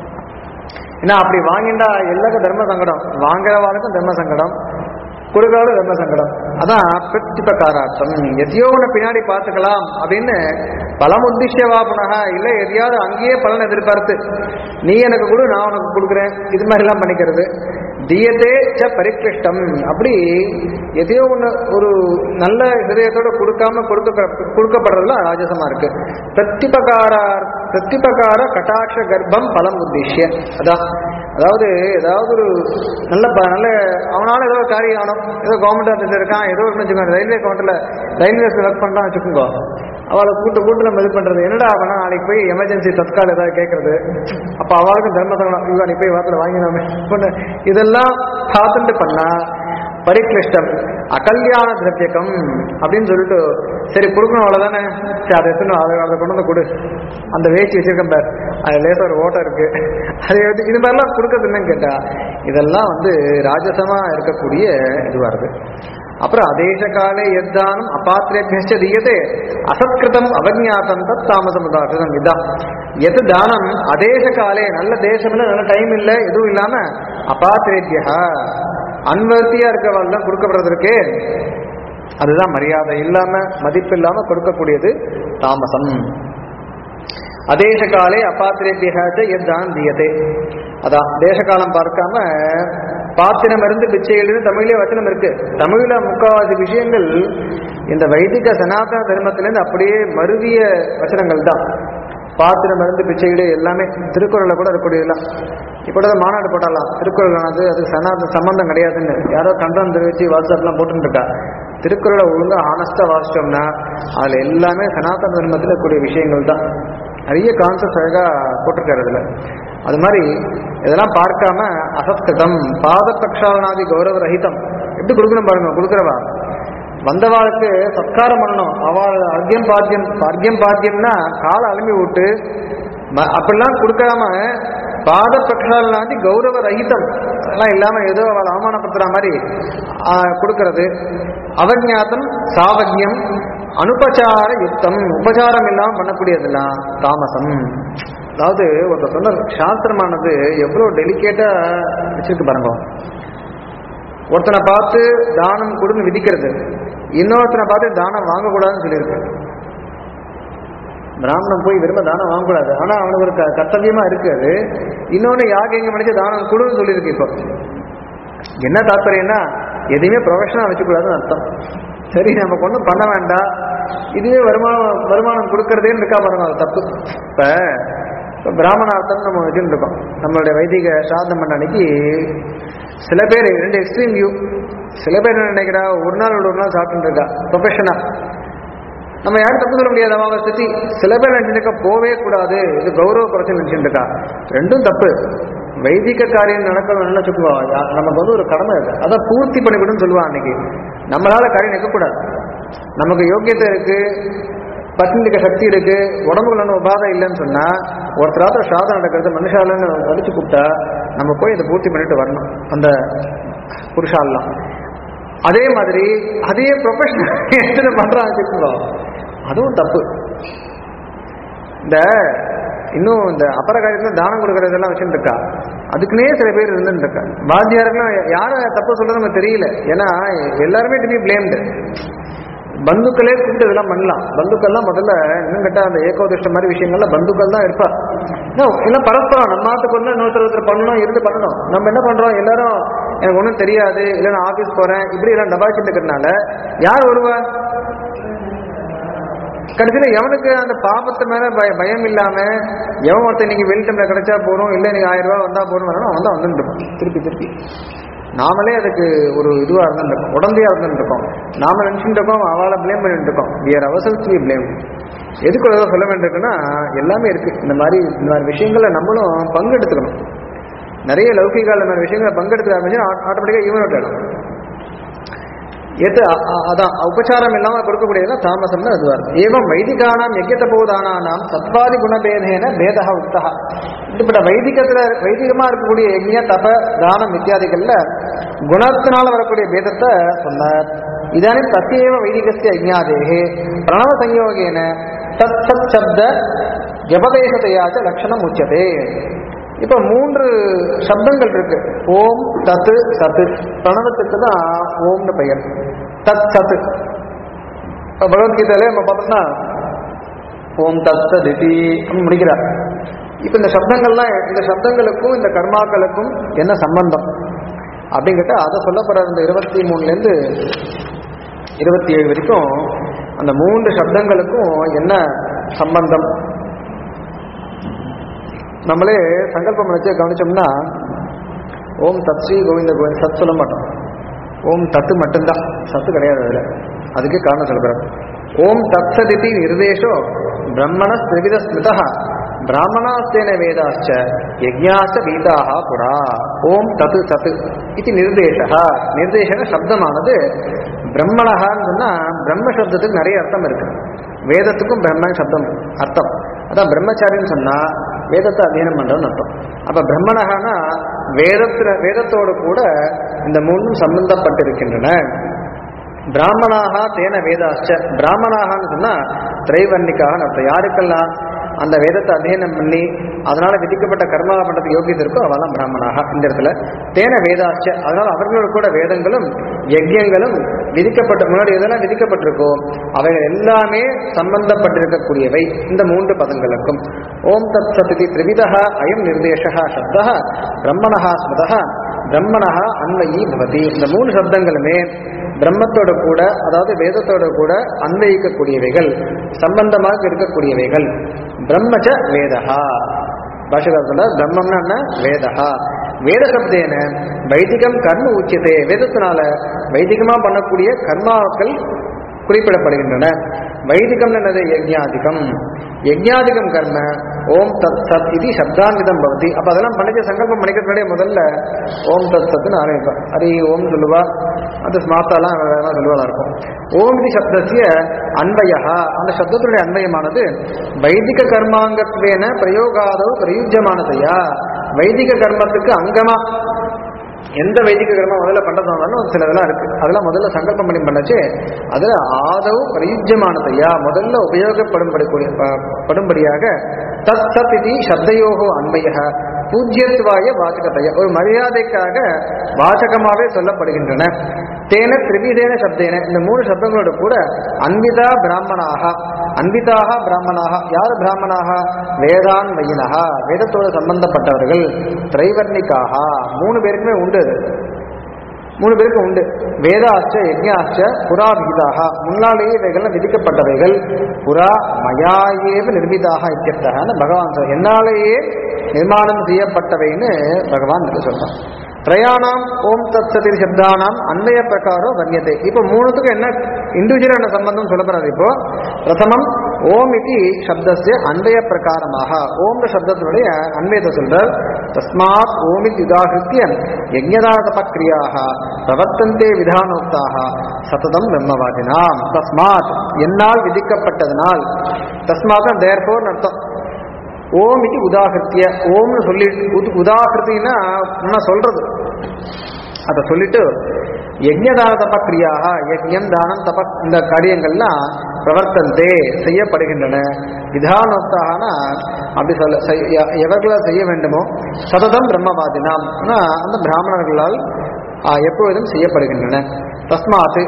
ஏன்னா அப்படி வாங்கிண்டா எல்லாருக்கும் தர்ம சங்கடம் வாங்குறவாளுக்கும் தர்ம சங்கடம் கொடுக்கறவளும் தர்ம சங்கடம் அதான் பிரத்யுபகாரார்த்தம் எதையோ ஒன்று பின்னாடி பார்த்துக்கலாம் அப்படின்னு பலம் உத்திஷ்யவா புனக இல்லை எதையாவது அங்கேயே பலன் எதிர்பார்த்து நீ எனக்கு கொடு நான் உனக்கு கொடுக்குறேன் இது மாதிரிலாம் பண்ணிக்கிறது தீயதே ச பரிகிருஷ்டம் அப்படி எதையோ ஒன்று ஒரு நல்ல ஹிருதயத்தோட கொடுக்காம கொடுக்க கொடுக்கப்படுறதுலாம் ராஜசமா இருக்கு பிரத்யுபகார பிரத்யுபகார கட்டாட்ச கர்ப்பம் பலம் உத்திஷ்ய அதான் அதாவது ஏதாவது ஒரு நல்ல ப- நல்ல அவனால ஏதோ ஒரு காரியம் ஆகணும் ஏதோ கவர்மெண்ட் ஆஃபீஸர் இருக்கான் ஏதோ ஒன்று வச்சுக்கோங்க ரயில்வே கவுண்டர்ல ரயில்வேஸ் ஒர்க் பண்ணான் வச்சுக்கோங்க அவளை கூட்டு கூட்டு நம்ம இது பண்றது என்னடா அவனா நாளைக்கு போய் எமர்ஜென்சி தற்கால ஏதாவது கேட்கறது அப்ப அவளுக்கும் தர்ம சங்கடம் ஐயோ நீ போய் வாரத்தில் வாங்கினாமே பண்ண இதெல்லாம் பார்த்துட்டு பண்ணா பரிக்ளிஷ்டம் அகல்யாண திரவியகம் அப்படின்னு சொல்லிட்டு சரி கொடுக்கணும் அவ்வளவுதானே சரி அதை எடுத்துன்னு அதை அதை கொண்டு வந்து கொடு அந்த வேச்சி வச்சிருக்கேன் பார் அது லேசா ஒரு ஓட்டம் இருக்கு அதை வந்து இது மாதிரிலாம் கொடுக்கறது என்னன்னு கேட்டா இதெல்லாம் வந்து ராஜசமா இருக்கக்கூடிய இதுவா இருக்கு அப்புறம் அதேச காலே எத்தானம் அபாத்திரேபியச்ச தீயதே அசத்கிருதம் அவஜாத்தம் தத் தாமசம் உதாகிருதம் இதான் எது தானம் அதேச காலே நல்ல தேசம் இல்லை நல்ல டைம் இல்லை எதுவும் இல்லாம அபாத்திரேபியா அன்வர்த்தியா இருக்கவாள் கொடுக்கப்படுறது இருக்கே அதுதான் மரியாதை இல்லாம மதிப்பு இல்லாம கொடுக்கக்கூடியது தாமசம் அதேச காலே அபாத்திரேபியாச்ச எத்தான் தீயதே அதான் தேசகாலம் பார்க்காம பாத்திரம் இருந்து பிச்சை எழுது தமிழ்லயே வச்சனம் இருக்கு தமிழ்ல முக்காவாசி விஷயங்கள் இந்த வைதிக சனாதன தர்மத்திலிருந்து அப்படியே மருவிய வச்சனங்கள் தான் பாத்திரம் இருந்து பிச்சையிடு எல்லாமே திருக்குறள்ல கூட இருக்கக்கூடியதெல்லாம் இப்போ தான் மாநாடு போட்டாலாம் திருக்குறளானது அதுக்கு சனாதன சம்பந்தம் கிடையாதுன்னு யாரோ கண்டனம் தெரிவிச்சு வாட்ஸ்அப்லாம் போட்டுட்டு இருக்கா திருக்குறளை ஒழுங்கா ஆனஸ்டா வாசிச்சோம்னா அதுல எல்லாமே சனாதன தர்மத்தில் இருக்கக்கூடிய விஷயங்கள் தான் நிறைய கான்செப்ட் அழகா போட்டிருக்காரு அதுல அது மாதிரி இதெல்லாம் பார்க்காம அசஸ்கிருதம் பாத பிரக்ஷாலனாதி கௌரவ ரஹிதம் எப்படி கொடுக்கணும் பாருங்க கொடுக்குறவா வந்தவாளுக்கு சத்காரம் பண்ணணும் அவள் அர்க்கியம் பாத்தியம் அர்க்கியம் பாத்தியம்னா காலை அலும்பி விட்டு ம- அப்படிலாம் கொடுக்காம பாத பிரக்ஷாலனாதி கௌரவ ரஹிதம் அதெல்லாம் இல்லாம ஏதோ அவளை அவமானப்படுத்துற மாதிரி ஆ, கொடுக்கறது அவஜாத்தம் சாவஜ்யம் அனுபச்சார யுக்தம் உபச்சாரம் இல்லாம பண்ணக்கூடியதெல்லாம் தாமசம் அதாவது ஒருத்தர் சொன்ன சாஸ்திரமானது எவ்வளவு டெலிகேட்டா வச்சிருக்கு பாருங்க ஒருத்தனை பார்த்து தானம் கொடுன்னு விதிக்கிறது இன்னொருத்தனை பார்த்து தானம் வாங்கக்கூடாதுன்னு சொல்லியிருக்கு பிராமணன் போய் விரும்ப தானம் வாங்கக்கூடாது ஆனா அவனுக்கு ஒரு க- கர்த்தவியமா இருக்கு அது இன்னொன்னு யாக எங்க மனுச்சு தானம் கொடுன்னு சொல்லியிருக்கு இப்போ என்ன தாத்பரியம்னா எதையுமே ப்ரொஃபஷனல் வச்சுக்கூடாதுன்னு அர்த்தம் சரி நமக்கு ஒன்றும் பண்ண வேண்டாம் இதுவே வருமானம் வருமானம் கொடுக்கறதேன்னு இருக்கா பாருங்க அது தப்பு இப்ப இப்போ பிராமணார்த்தம் நம்ம வச்சுட்டு இருக்கோம் நம்மளுடைய வைதிக சாதம் பண்ண அன்னைக்கு சில பேர் ரெண்டு எக்ஸ்ட்ரீம் வியூ சில பேர் என்ன நினைக்கிறா ஒரு நாள் விட ஒரு நாள் சாப்பிட்டு இருக்கா ப்ரொஃபஷனா நம்ம யாரும் தப்பு சொல்ல முடியாது அவங்க ஸ்திதி சில பேர் நினைச்சிருக்கா போவே கூடாது இது கௌரவ குறைச்சு நினைச்சிட்டு இருக்கா ரெண்டும் தப்பு வைதிக காரியம் நடக்கணும்னு வச்சுக்குவா யா- நமக்கு வந்து ஒரு கடமை இருக்கு அதை பூர்த்தி பண்ணிவிடுன்னு சொல்லுவான் அன்னைக்கு நம்மளால காரியம் நிற்கக்கூடாது நமக்கு யோக்கியத்தை இருக்கு பத்தினிக்க சக்தி இருக்கு உடம்புல ஒன்றும் உபாதை இல்லைன்னு சொன்னா ஒருத்தராத்திர சாதம் நடக்கிறது மனுஷாலன்னு வலிச்சு கூப்பிட்டா நம்ம போய் இதை பூர்த்தி பண்ணிட்டு வரணும் அந்த புருஷாலாம் அதே மாதிரி அதே ப்ரொஃபஷனல் எடுத்துட்டு பண்றாங்க வச்சுக்கோங்க. அதுவும் தப்பு இந்த இன்னும் இந்த அபர காரியத்துல தானம் கொடுக்கறதெல்லாம் வச்சுட்டு இருக்கா அதுக்குன்னே சில பேர் இருந்துட்டு இருக்கா வாத்தியாருக்குலாம் யாரை தப்பு சொல்றது நமக்கு தெரியல ஏன்னா எல்லாருமே டு பி பிளேம்டு பந்துக்களே கூப்பிட்டு இதெல்லாம் பண்ணலாம் பந்துக்கள்லாம் முதல்ல இன்னும் கேட்டா அந்த ஏகோதிஷ்ட மாதிரி விஷயங்கள்ல பந்துக்கள் தான் இருப்பா இன்னும் எல்லாம் பரஸ்பரம் நம்ம ஆத்துக்கு ஒன்று இன்னொருத்தர் ஒருத்தர் பண்ணணும் இருந்து பண்ணணும் நம்ம என்ன பண்றோம் எல்லாரும் எனக்கு ஒன்றும் தெரியாது இல்லை நான் ஆஃபீஸ் போறேன் இப்படி எல்லாம் டபாச்சிட்டு இருக்கிறதுனால யார் வருவா கடைசியில் எவனுக்கு அந்த பாபத்து மேல பய பயம் இல்லாம எவன் ஒருத்தன் இன்னைக்கு வெளிட்டம்ல கிடைச்சா போறோம் இல்லை நீங்க ஆயிரம் ரூபாய் வந்தா போறோம் வரணும் அவன் தான் வந்துட்டு இருப்பான் திருப்பி திருப்பி நாமளே அதுக்கு ஒரு இதுவா இருந்துருக்கோம் உடந்தையா இருந்துருக்கோம் நாம நினைச்சுட்டு இருக்கோம் அவளை ப்ளேம் பண்ணிட்டு இருக்கோம் வியர் அவசல் டு ப்ளேம் எதுக்கு ஒரு சொல்ல வேண்டியிருக்குன்னா எல்லாமே இருக்கு இந்த மாதிரி இந்த மாதிரி விஷயங்களை நம்மளும் பங்கெடுத்துக்கணும் நிறைய லௌகிகால மாதிரி விஷயங்களை பங்கெடுத்து ஆரம்பிச்சு ஆட்டோமேட்டிக்காக ஈவன் அவுட் ஆகிடும் எது அ- அ- அதான் உபச்சாரம் இல்லாம கொடுக்கக்கூடியது தாமசம் தான் அதுவா இருக்கும் ஏவம் வைதிகானாம் யஜ்யத போதானாம் சத்வாதி குணபேதேன பேதா உக்தா இப்படிப்பட்ட வைதிகத்துல வைதிகமா இருக்கக்கூடிய யஜ்ய தப தானம் இத்தியாதிகள்ல குணத்தினால வரக்கூடிய பேதத்தை சொன்னார் இதானே தத்தியேவ வைதிகஸ்ய யஜ்ஞாதேகே பிரணவ சங்கயோகேன தத் சத் சப்த ஜபதேசத்தையாச்ச லட்சணம் உச்சதே இப்ப மூன்று சப்தங்கள் இருக்கு ஓம் தத்து சத்து பிரணவத்துக்கு தான் ஓம்னு பெயர் தத் சத்து இப்ப பகவத்கீதையில நம்ம பார்த்தோம்னா ஓம் தத் சதிதி முடிக்கிறார் இப்ப இந்த சப்தங்கள்லாம் இந்த சப்தங்களுக்கும் இந்த கர்மாக்களுக்கும் என்ன சம்பந்தம் அப்படின்னு கேட்டா அதை சொல்ல போற இந்த இருபத்தி மூணுல இருந்து இருபத்தி ஏழு வரைக்கும் அந்த மூன்று சப்தங்களுக்கும் என்ன சம்பந்தம் நம்மளே சங்கல்பம் நினைச்சு கவனிச்சோம்னா ஓம் தத் ஸ்ரீ கோவிந்த கோவிந்த் சத் சொல்ல மாட்டோம் ஓம் தத்து மட்டும்தான் சத்து கிடையாது அதுல அதுக்கு காரணம் சொல்கிறார் ஓம் தத் சதிதி நிர்தேஷோ பிரம்மண திரிவித ஸ்மிருதா பிராமணாஸ்தேன வேதாச்ச யஜ்ஞாச்ச வீதாக புரா ஓம் தத்து சத்து இது நிர்தேசா நிர்தேசன சப்தமானது பிரம்மணகான்னு சொன்னா பிரம்ம சப்தத்துக்கு நிறைய அர்த்தம் இருக்கு வேதத்துக்கும் பிரம்மன் சப்தம் அர்த்தம் அதான் பிரம்மச்சாரின்னு சொன்னா வேதத்தை அध्यயனம் பண்றதுன்னு அர்த்தம் அப்ப பிரம்மணகானா வேதத்துல வேதத்தோடு கூட இந்த மூணும் சம்பந்தப்பட்டிருக்கின்றன பிராமணாக தேன வேதாச்ச பிராமணாகன்னு சொன்னா திரைவர்ணிக்காக அர்த்தம் யாருக்கெல்லாம் அந்த வேதத்தை அध्यயனம் பண்ணி அதனால விதிக்கப்பட்ட கர்மா பண்றதுக்கு யோகியதை இருக்கோ அவெல்லாம் பிராமணாக இந்த இடத்துல தேன வேதாச்ச அதனால அவர்களோட கூட வேதங்களும் யஜ்யங்களும் விதிக்கப்பட்ட முன்னாடி எதெல்லாம் விதிக்கப்பட்டிருக்கோ அவைகள் எல்லாமே சம்பந்தப்பட்டிருக்கக்கூடியவை இந்த மூன்று பதங்களுக்கும் ஓம் தத் சதி திரிவிதா அயம் நிர்தேசா சப்தா பிரம்மணா ஸ்மதா பிரம்மணா அன்வயி பவதி இந்த மூணு சப்தங்களுமே பிரம்மத்தோட கூட அதாவது வேதத்தோட கூட அன்வயிக்கக்கூடியவைகள் சம்பந்தமாக இருக்கக்கூடியவைகள் பிரம்மச்ச வேதஹா பாஷகாரத்துல பிரம்மம்னா என்ன வேதஹா வேத சப்தேன வைதிகம் கர்ம உச்சியதே வேதத்தினால வைதிகமா பண்ணக்கூடிய கர்மாக்கள் குறிப்பிடப்படுகின்றன வைதிகம் என்னது யஜ்ஞாதிகம் யஜ்ஞாதிகம் கர்ம ஓம் தத் சத் இது சப்தான்விதம் பவதி அப்ப அதெல்லாம் பண்ணிச்சு சங்கல்பம் பண்ணிக்கிறதுனாலே முதல்ல ஓம் தத் சத்துன்னு ஆரம்பிப்பேன் ஹரி ஓம் சொல்லுவா அது ஸ்மார்த்தாலாம் வேற சொல்லுவதா இருக்கும் ஓம் இது சப்தசிய அன்வயா அந்த சப்தத்துடைய அன்வயமானது வைதிக கர்மாங்கத்வேன பிரயோகாதோ பிரயுஜமானதையா வைதிக கர்மத்துக்கு அங்கமா எந்த வைதிக கர்மம் முதல்ல பண்றதாலும் சில இதெல்லாம் இருக்கு அதெல்லாம் முதல்ல சங்கல்பம் பண்ணி பண்ணச்சு அதுல ஆதவ் பிரயுஜமானதையா முதல்ல உபயோகப்படும்படி ப- படும்படியாக தத் சத் இது சப்தயோகோ அன்மைய பூஜ்யத்துவாய வாசகத்தைய ஒரு மரியாதைக்காக வாசகமாவே சொல்லப்படுகின்றன தேன திரிவிதேன சப்தேன இந்த மூணு சப்தங்களோட கூட அன்பிதா பிராமணாக அன்பிதாக பிராமணாக யார் பிராமணாக வேதான் வையினகா வேதத்தோடு சம்பந்தப்பட்டவர்கள் திரைவர்ணிக்காக மூணு பேருக்குமே உண்டு அது மூணு பேருக்கு உண்டு வேதாச்ச யஜ்ஞாச்ச புறா விகிதாக முன்னாலேயே இவைகள்லாம் விதிக்கப்பட்டவைகள் புறா மயாயேவ நிர்மிதாக இத்தியர்த்தகான்னு பகவான் சொல்ற என்னாலேயே நிர்மாணம் செய்யப்பட்டவைன்னு பகவான் இதுக்கு சொல்றான் திரயாணாம் ஓம் தத் சதி சப்தானாம் அன்வய பிரகாரம் வர்ணியத்தை இப்போ மூணுத்துக்கும் என்ன இண்டிவிஜுவல் என்ன சம்பந்தம் சொல்லப்படுறது இப்போ பிரதமம் ஓம் இது சப்தஸ்ய அன்வய பிரகாரமாக ஓம் சப்தத்தினுடைய அன்வயத்தை சொல்றார் தஸ்மாத் ஓம் இது உதாகிருத்திய யஜ்ஞதான தபக்ரியாக பிரவர்த்தந்தே விதானோக்தாக சததம் பிரம்மவாதினாம் தஸ்மாத் என்னால் விதிக்கப்பட்டதனால் தஸ்மாத் தேர்போர் அர்த்தம் ஓம் இது உதாகிருத்திய ஓம்னு சொல்லி உது- உதாகிருத்தின்னா நான் சொல்றது அதை சொல்லிட்டு யஜ்ஞதான தபக்ரியாக யஜ்ஞம் தானம் தப இந்த காரியங்கள்லாம் பிரவர்த்தந்தே செய்யப்படுகின்றன விதானோக்தாகனா அப்படி சொல்ல செய்- எ- எவர்களால் செய்ய வேண்டுமோ சததம் பிரம்மவாதினாம் ஆனா அந்த பிராமணர்களால் ஆ, எப்பொழுதும் செய்யப்படுகின்றன தஸ்மாத்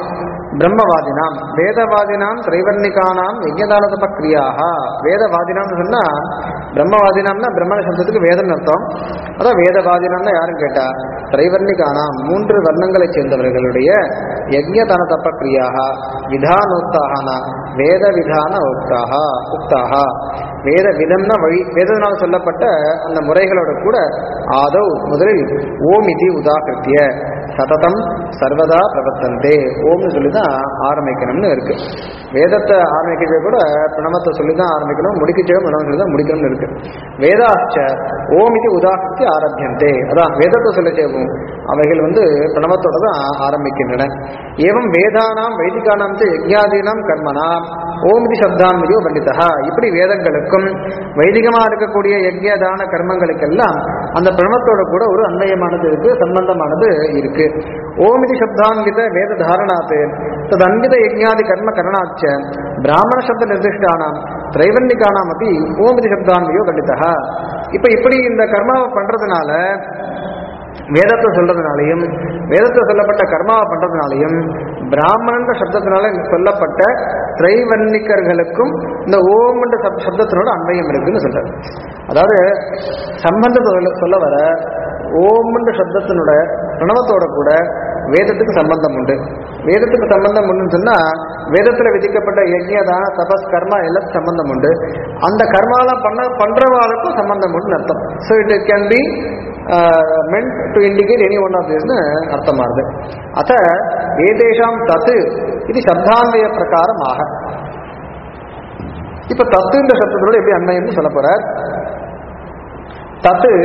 பிரம்மவாதினாம் வேதவாதினாம் திரைவர்ணிகானாம் யஜ்யதான தப கிரியாக வேதவாதினாம்னு சொன்னா பிரம்மவாதினாம்னா பிரம்மண சப்தத்துக்கு வேதம் அர்த்தம் அதான் வேதவாதினாம்னா யாரும் கேட்டா திரைவர்ணிகானாம் மூன்று வர்ணங்களைச் சேர்ந்தவர்களுடைய யஜ்யதான தப கிரியாக விதானோக்தாகனா வேத விதான உக்தாக உக்தாக வேத விதம்னா வழி வேதத்தினால் சொல்லப்பட்ட அந்த முறைகளோட கூட ஆதவ் முதலில் ஓம் இது உதாகிருத்திய சததம் சர்வதா பிரபத்தந்தே ஓம்னு சொல்லி தான் ஆரம்பிக்கணும்னு இருக்கு வேதத்தை ஆரம்பிக்கவே கூட பிரணவத்தை சொல்லி தான் ஆரம்பிக்கணும் முடிக்கச்சே பிரணவம் சொல்லி தான் முடிக்கணும்னு இருக்கு வேதாச்ச ஓம் இது உதாகிருத்தி ஆரம்பியந்தே அதான் வேதத்தை சொல்ல செய்வோம் அவைகள் வந்து பிரணவத்தோட தான் ஆரம்பிக்கின்றன ஏவம் வேதானாம் வைதிகானாம் ச யஜ்ஞாதீனாம் கர்மனாம் ஓம் இது சப்தான்மதியோ பண்டிதா இப்படி வேதங்களுக்கும் வைதிகமா இருக்கக்கூடிய யஜ்யதான கர்மங்களுக்கெல்லாம் அந்த பிரணவத்தோட கூட ஒரு அன்வயமானது இருக்கு சம்பந்தமானது இருக்கு ஓம் இது சப்தான்வித வேத தாரணாத் தது அன்வித யஜ்ஞாதி கர்ம கரணாச்ச பிராமண சப்த நிர்திஷ்டானாம் திரைவன்னிகானாம் அப்படி ஓம் இது சப்தான்மதியோ பண்டிதா இப்ப இப்படி இந்த கர்மாவை பண்றதுனால வேதத்தை சொல்றதுனாலையும் வேதத்தை சொல்லப்பட்ட கர்மாவை பண்றதுனாலையும் பிராமணன்ற சப்தத்தினால சொல்லப்பட்ட திரைவர்ணிக்கர்களுக்கும் இந்த ஓம்ன்ற சப் சப்தத்தினோட அன்வயம் இருக்குன்னு சொல்றாரு அதாவது சம்பந்தத்தை சொல்ல- சொல்ல வர ஓம்ன்ற சப்தத்தினோட பிரணவத்தோட கூட வேதத்துக்கு சம்பந்தம் உண்டு வேதத்துக்கு சம்பந்தம் உண்டுன்னு சொன்னா வேதத்துல விதிக்கப்பட்ட யஜ்யதான தபஸ் கர்மா எல்லாத்துக்கும் சம்பந்தம் உண்டு அந்த கர்மாலாம் பண்ண பண்றவாளுக்கும் சம்பந்தம் உண்டுன்னு அர்த்தம் so it can be meant to indicate any one of திஸ்னு அர்த்தமாகுது அத்த ஏதேஷாம் தத்து இது சப்தான்வய பிரகாரம் ஆக இப்ப தத்துன்ற சப்தத்தோட எப்படி அன்வயம்னு சொல்ல போறார் தத்து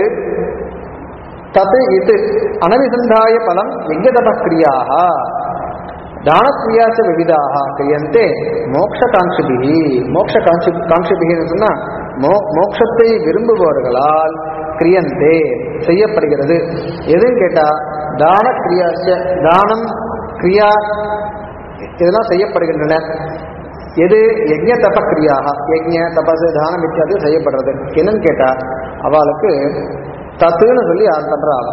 தத்து இது அனவிசந்தாய பலம் யஜ்யதபக்ரியாக தானக்ரியாச்ச விவிதாக கிரியந்தே மோக்ஷகாங்ஷிபிகி மோக்ஷ காங்ஷி காங்ஷிபிகின்னு சொன்னா மோ மோக்ஷத்தை விரும்புபவர்களால் கிரியந்தே செய்யப்படுகிறது எதுன்னு கேட்டா தான கிரியாச்ச தானம் கிரியா இதெல்லாம் செய்யப்படுகின்றன எது யஜ்ஞ தப கிரியாக யஜ்ஞ தபசு தானம் இத்தியாதி செய்யப்படுறது என்னன்னு கேட்டா அவளுக்கு தத்துன்னு சொல்லி யார் பண்றாள்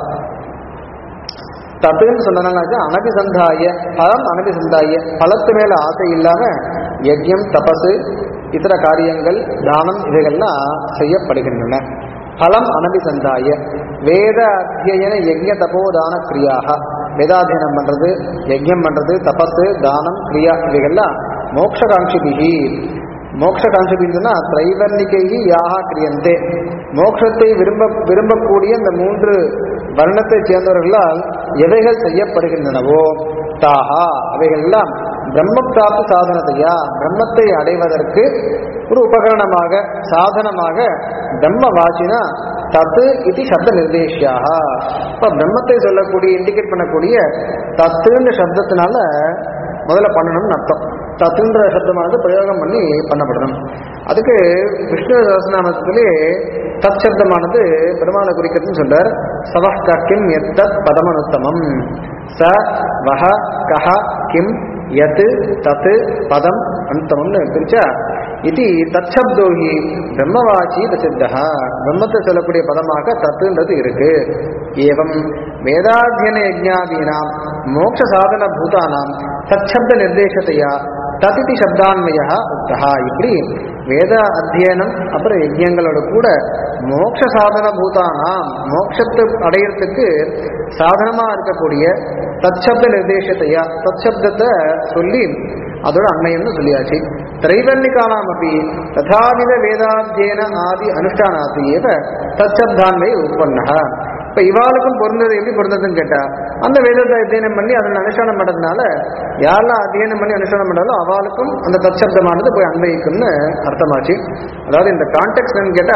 தத்துன்னு சொன்னனால அனபிசந்தாய பலம் அனபிசந்தாய பலத்து மேல ஆசை இல்லாம யஜ்யம் தபசு இதர காரியங்கள் தானம் இவைகள்லாம் செய்யப்படுகின்றன பலம் அனபிசந்தாய வேத அத்தியன யஜ்ய தபோதான கிரியாக வேதாத்தியனம் பண்றது யஜ்யம் பண்றது தபசு தானம் கிரியா இவைகள்லாம் மோக்ஷகாங்ஷிபிகி மோக்ஷகாங்ஷிபின்னா திரைவர்ணிகைகி யாகா கிரியந்தே மோட்சத்தை விரும்ப விரும்பக்கூடிய இந்த மூன்று வர்ணத்தை சேர்ந்தவர்களால் எவைகள் செய்யப்படுகின்றனவோ தாஹா அவைகள்லாம் பிரம்ம பிராப்தி சாதனத்தையா பிரம்மத்தை அடைவதற்கு ஒரு உபகரணமாக சாதனமாக பிரம்ம வாசினா தத்து இது சப்த நிர்தேஷியாக இப்ப பிரம்மத்தை சொல்லக்கூடிய இண்டிகேட் பண்ணக்கூடிய தத்துன்ற சப்தத்தினால முதல்ல பண்ணணும்னு அர்த்தம் தத்துன்ற சப்தமானது பிரயோகம் பண்ணி பண்ணப்படணும் அதுக்கு விஷ்ணு சகஸ்நாமத்திலே தத் சப்தமானது பெருமாளை குறிக்கிறதுன்னு சொல்றார் சவஹ் கிம் எத்தத் பதமனுத்தமம் ச வஹ கஹ கிம் யத் தத் பதம் அனுத்தமம்னு பிரிச்சா இது தச்சப்தோகி பிரம்மவாச்சி பிரசித்தா பிரம்மத்தை சொல்லக்கூடிய பதமாக தத்துன்றது இருக்கு ஏவம் வேதாத்தியன யஜ்ஞாதீனாம் மோட்ச சாதன பூதானாம் தச்சப்த நிர்தேசத்தையா ததிதி சப்தான்மய உக்தா இப்படி வேத அத்தியனம் அப்புறம் யஜ்யங்களோட கூட மோட்ச சாதன பூதானாம் மோட்சத்தை அடையிறதுக்கு சாதனமா இருக்கக்கூடிய தச்சப்த நிர்தேசத்தையா தச்சப்தத்தை சொல்லி அதோட அன்மையம்னு சொல்லியாச்சு திரைவர்ணிகானாம் அப்படி ததாவித வேதாத்தியன ஆதி அனுஷ்டானாத்து ஏவ தச்சப்தான்மை உற்பன்னா இப்ப இவாளுக்கும் பொருந்தது எப்படி பொருந்ததுன்னு கேட்டா அந்த வேதத்தை அத்தியனம் பண்ணி அதன் அனுஷ்டானம் பண்றதுனால யாரெல்லாம் அத்தியனம் பண்ணி அனுஷ்டானம் பண்ணாலும் அவளுக்கும் அந்த தற்சப்தமானது போய் அன்வயிக்கும்னு அர்த்தமாச்சு அதாவது இந்த கான்டெக்ட் என்னன்னு கேட்டா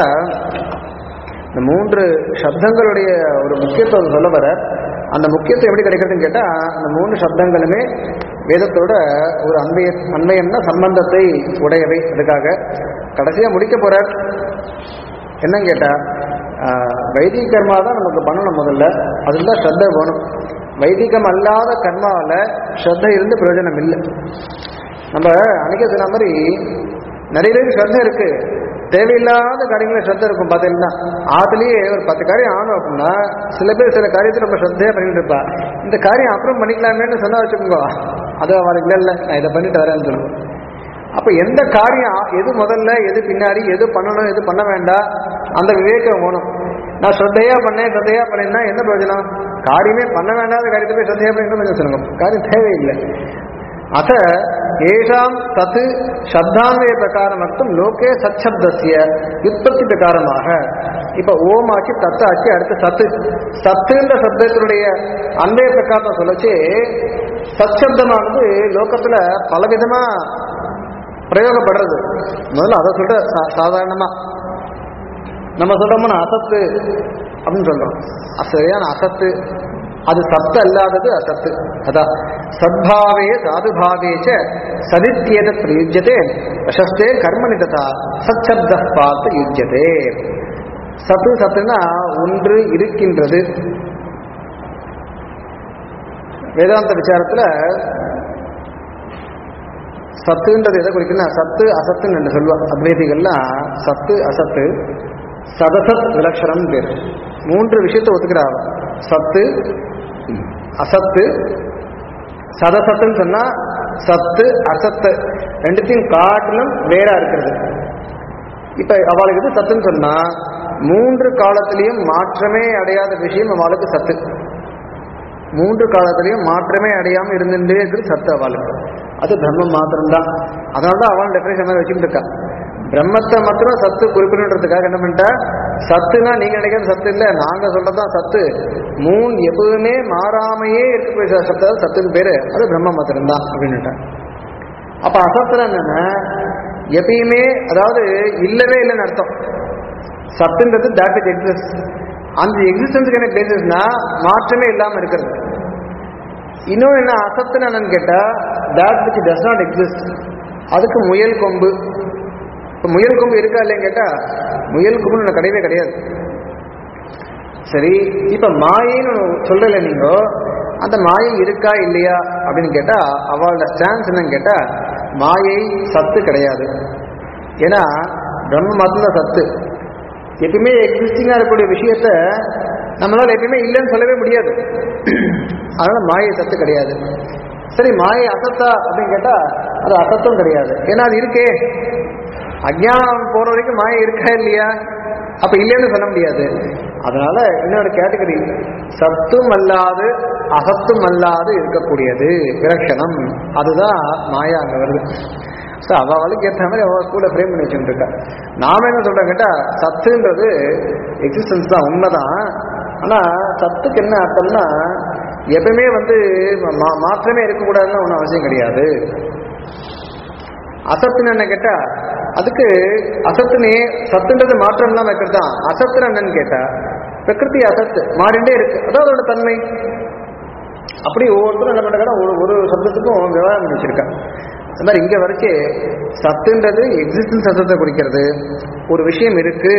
இந்த மூன்று சப்தங்களுடைய ஒரு முக்கியத்துவம் சொல்ல வர அந்த முக்கியத்துவம் எப்படி கிடைக்கிறதுன்னு கேட்டா அந்த மூன்று சப்தங்களுமே வேதத்தோட ஒரு அன்வய அன்வயம்னா சம்பந்தத்தை உடையவை அதுக்காக கடைசியா முடிக்க போறார் என்னன்னு கேட்டா ஆஹ், வைதிக கர்மா தான் நமக்கு பண்ணணும் முதல்ல அதுல தான் ஸ்ரத்த வேணும் வைதிகம் அல்லாத கர்மாவில் ஸ்ரத்த இருந்து பிரயோஜனம் இல்லை நம்ம அன்னைக்கே சொன்ன மாதிரி நிறைய பேருக்கு ஸ்ரத்த இருக்கு தேவையில்லாத காரியங்கள ஸ்ரத்த இருக்கும் பார்த்தீங்கன்னா ஆத்துலயே ஒரு பத்து காரியம் ஆகணும் அப்படின்னா சில பேர் சில காரியத்தை ரொம்ப ஸ்ரத்தையா பண்ணிட்டு இருப்பா இந்த காரியம் அப்புறம் பண்ணிக்கலாமேன்னு சொன்னா வச்சுக்கோங்க அது அவளுக்கு இல்லை இல்லை நான் இதை பண்ணிட்டு வரேன்னு சொல்லுவோம் அப்ப எந்த காரியம் எது முதல்ல எது பின்னாடி எது பண்ணணும் எது பண்ண வேண்டாம் அந்த விவேகம் வேணும் நான் ஸ்ரத்தையா பண்ணேன் ஸ்ரத்தையா பண்ணேன்னா என்ன பிரயோஜனம் காரியமே பண்ண வேண்டாத காரியத்தை போய் ஸ்ரத்தையா பண்ணி கொஞ்சம் சொல்லுங்க காரியம் தேவையில்லை அத ஏஷாம் தத்து சப்தான்வய பிரகாரமர்த்தம் லோகே சச்சப்தசிய உற்பத்தி பிரகாரமாக இப்ப ஓம் ஆச்சு தத்து ஆச்சு அடுத்து சத்து சத்துன்ற சப்தத்தினுடைய அன்வய பிரகாரத்தை சொல்லச்சு சச்சப்தமானது லோகத்துல பலவிதமா பிரயோகப்படுறது முதல்ல அதை சொல்ற சா- சாதாரணமா நம்ம சொல்றோம்னா அசத்து அப்படின்னு சொல்றோம் அது சரியான அசத்து அது சத்து அல்லாதது அசத்து அதான் சத்பாவே சாதுபாவே ச சதித்யேத பிரயுஜ்யதே பிரசஸ்தே கர்மனிததா சச்சப்த பார்த்து யுஜ்யதே சத்து சத்துனா ஒன்று இருக்கின்றது வேதாந்த விசாரத்துல சத்துன்றது எதை குறிக்குன்னா சத்து அசத்துன்னு என்று சொல்லுவாங்க அத்வைதிகள்லாம் சத்து அசத்து சதசத் விலட்சணம் பேர் மூன்று விஷயத்தை ஒத்துக்கிறாங்க சத்து அசத்து சதசத்துன்னு சொன்னா சத்து அசத்து ரெண்டுத்தையும் காட்டிலும் வேறா இருக்கிறது இப்ப அவளுக்கு இது சத்துன்னு சொன்னா மூன்று காலத்திலையும் மாற்றமே அடையாத விஷயம் அவளுக்கு சத்து மூன்று காலத்திலையும் மாற்றமே அடையாம இருந்துட்டே இருக்குது சத்து அவளுக்கு அது பிரம்மம் மாத்திரம்தான் அதனால தான் அவன் டெஃபினேஷன் மாதிரி வச்சுட்டு இருக்கா பிரம்மத்தை மாத்திரம் சத்து குறிப்பிடுன்றதுக்காக என்ன பண்ணிட்டா சத்துனா நீங்க நினைக்கிறது சத்து இல்ல நாங்க சொல்றதுதான் சத்து மூணு எப்பவுமே மாறாமையே இருக்கக்கூடிய சத்து சத்துன்னு பேரு அது பிரம்ம மாத்திரம்தான் அப்படின்னுட்டா அப்ப அசத்துல என்னன்னா எப்பயுமே அதாவது இல்லவே இல்லைன்னு அர்த்தம் சத்துன்றது தட் இட் எக்ஸிஸ்ட் அந்த எக்ஸிஸ்டன்ஸுக்கு என்ன பேசிஸ்னா மாற்றமே இல்லாம இருக்கிறது இன்னும் என்ன அசத்துன்னு என்னன்னு கேட்டா that which does not exist அதுக்கு முயல் கொம்பு இப்போ முயல் கொம்பு இருக்கா இல்லைன்னு கேட்டா முயல் கொம்பு ஒண்ணு கிடையவே கிடையாது சரி இப்ப மாயைன்னு சொல்றல நீங்க அந்த மாயை இருக்கா இல்லையா அப்படின்னு கேட்டா அவளோட ஸ்டான்ஸ் என்னன்னு கேட்டா மாயை சத்து கிடையாது ஏன்னா பிரம்ம மாத்திரம் சத்து எப்பயுமே எக்ஸிஸ்டிங்கா இருக்கக்கூடிய விஷயத்த நம்மளால எப்பயுமே இல்லைன்னு சொல்லவே முடியாது அதனால மாயை சத்து கிடையாது சரி மாயை அசத்தா அப்படின்னு கேட்டா அது அசத்தும் கிடையாது ஏன்னா அது இருக்கே அஜ்ஞானம் போற வரைக்கும் மாயை இருக்கா இல்லையா அப்ப இல்லைன்னு சொல்ல முடியாது அதனால இன்னொரு கேட்டகரி சத்தும் அல்லாது அசத்தும் அல்லாது இருக்கக்கூடியது விலட்சணம் அதுதான் மாயா அங்க வருது ஸோ அவளுக்கு ஏற்ற மாதிரி அவள் கூட ஃப்ரேம் பண்ணி வச்சுட்டு இருக்கா நாம என்ன சொல்றோம் கேட்டா சத்துன்றது எக்ஸிஸ்டன்ஸ் தான் உண்மைதான் ஆனா சத்துக்கு என்ன அர்த்தம்னா எப்பவுமே வந்து மா- மாற்றமே இருக்கக்கூடாதுன்னு ஒன்றும் அவசியம் கிடையாது அசத்துன்னு என்ன கேட்டா அதுக்கு அசத்துனே சத்துன்றது மாற்றம் இல்லாம இருக்கிறது தான் அசத்துன்னு என்னன்னு கேட்டா பிரகிருதி அசத்து மாறிண்டே இருக்கு அதான் அதோட தன்மை அப்படி ஒவ்வொருத்தரும் என்ன பண்றாங்கன்னா ஒரு ஒரு சப்தத்துக்கும் விவகாரம் பண்ணி வச்சிருக்கா அது மாதிரி இங்க வரைக்கே சத்துன்றது எக்ஸிஸ்டன்ஸ் சத்தத்தை குறிக்கிறது ஒரு விஷயம் இருக்கு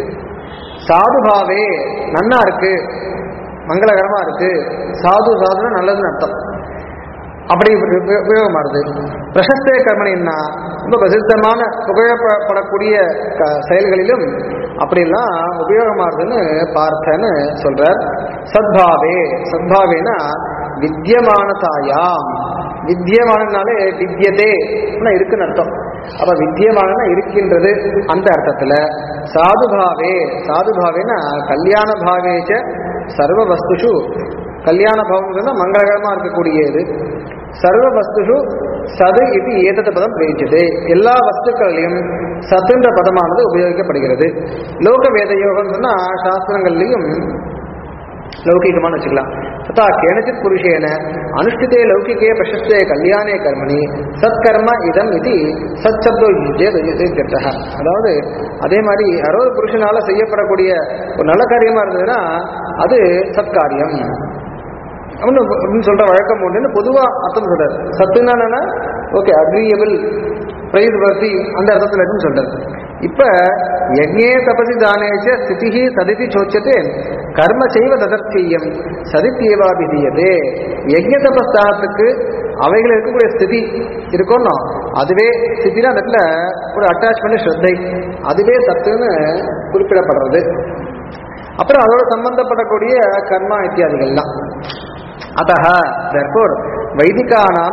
சாதுபாவே நன்னா இருக்கு மங்களகரமா இருக்கு சாது சாதுன்னா நல்லதுன்னு அர்த்தம் அப்படி உப- உப- உபயோகமாறுது பிரசஸ்தே கர்மணின்னா ரொம்ப பிரசித்தமான புகழப்படக்கூடிய க- செயல்களிலும் அப்படிலாம் உபயோகமாறுதுன்னு பார்த்தேன்னு சொல்றார் சத்பாவே சத்பாவேனா வித்தியமானதாயாம் வித்தியமானனாலே வித்தியதே இருக்குன்னு அர்த்தம் அப்ப வித்தியமானனா இருக்கின்றது அந்த அர்த்தத்துல சாதுபாவே சாதுபாவேனா கல்யாண பாவேச்ச சர்வ வஸ்துஷு கல்யாண பாவம் மங்களகரமா இருக்கக்கூடியது சர்வ வஸ்துஷு சது இது ஏதத்த பதம் பிரயோகிச்சது எல்லா வஸ்துக்களையும் சத்துன்ற பதமானது உபயோகிக்கப்படுகிறது லோக வேத யோகம் சொன்னா சாஸ்திரங்கள்லையும் லௌகிகமான வச்சுக்கலாம் ததா கேனச்சித் புருஷேன அனுஷ்டிதே லௌகிகே பிரசஸ்தே கல்யாணே கர்மணி சத்கர்ம இதம் இது சத்சப்தோ யுஜே அதாவது அதே மாதிரி யாரோ ஒரு புருஷனால செய்யப்படக்கூடிய ஒரு நல்ல காரியமா இருந்ததுன்னா அது சத்காரியம் அப்படின்னு அப்படின்னு சொல்ற வழக்கம் உண்டுன்னு பொதுவா அர்த்தம் சொல்றாரு சத்துனா என்னன்னா ஓகே அக்ரியபிள் பிரைஸ் வர்த்தி அந்த அர்த்தத்துல இருக்குன்னு சொல்றாரு இப்ப யஜ்ஞே தபசி தானேச்ச ஸ்திதிஹி சதிதி சோச்சதே கர்ம செய்வ ததர்த்தியம் சதித்யேவாபிதீயதே யஜ்ஞ தபஸ்தானத்துக்கு அவைகள் இருக்கக்கூடிய ஸ்திதி இருக்கோம்னா அதுவே ஸ்திதினா அந்த இடத்துல ஒரு அட்டாச்மெண்ட் ஸ்ரத்தை அதுவே சத்துன்னு குறிப்பிடப்படுறது அப்புறம் அதோட சம்பந்தப்படக்கூடிய கர்மா இத்தியாதிகள்லாம் அத்தः therefore வைதிகானாம்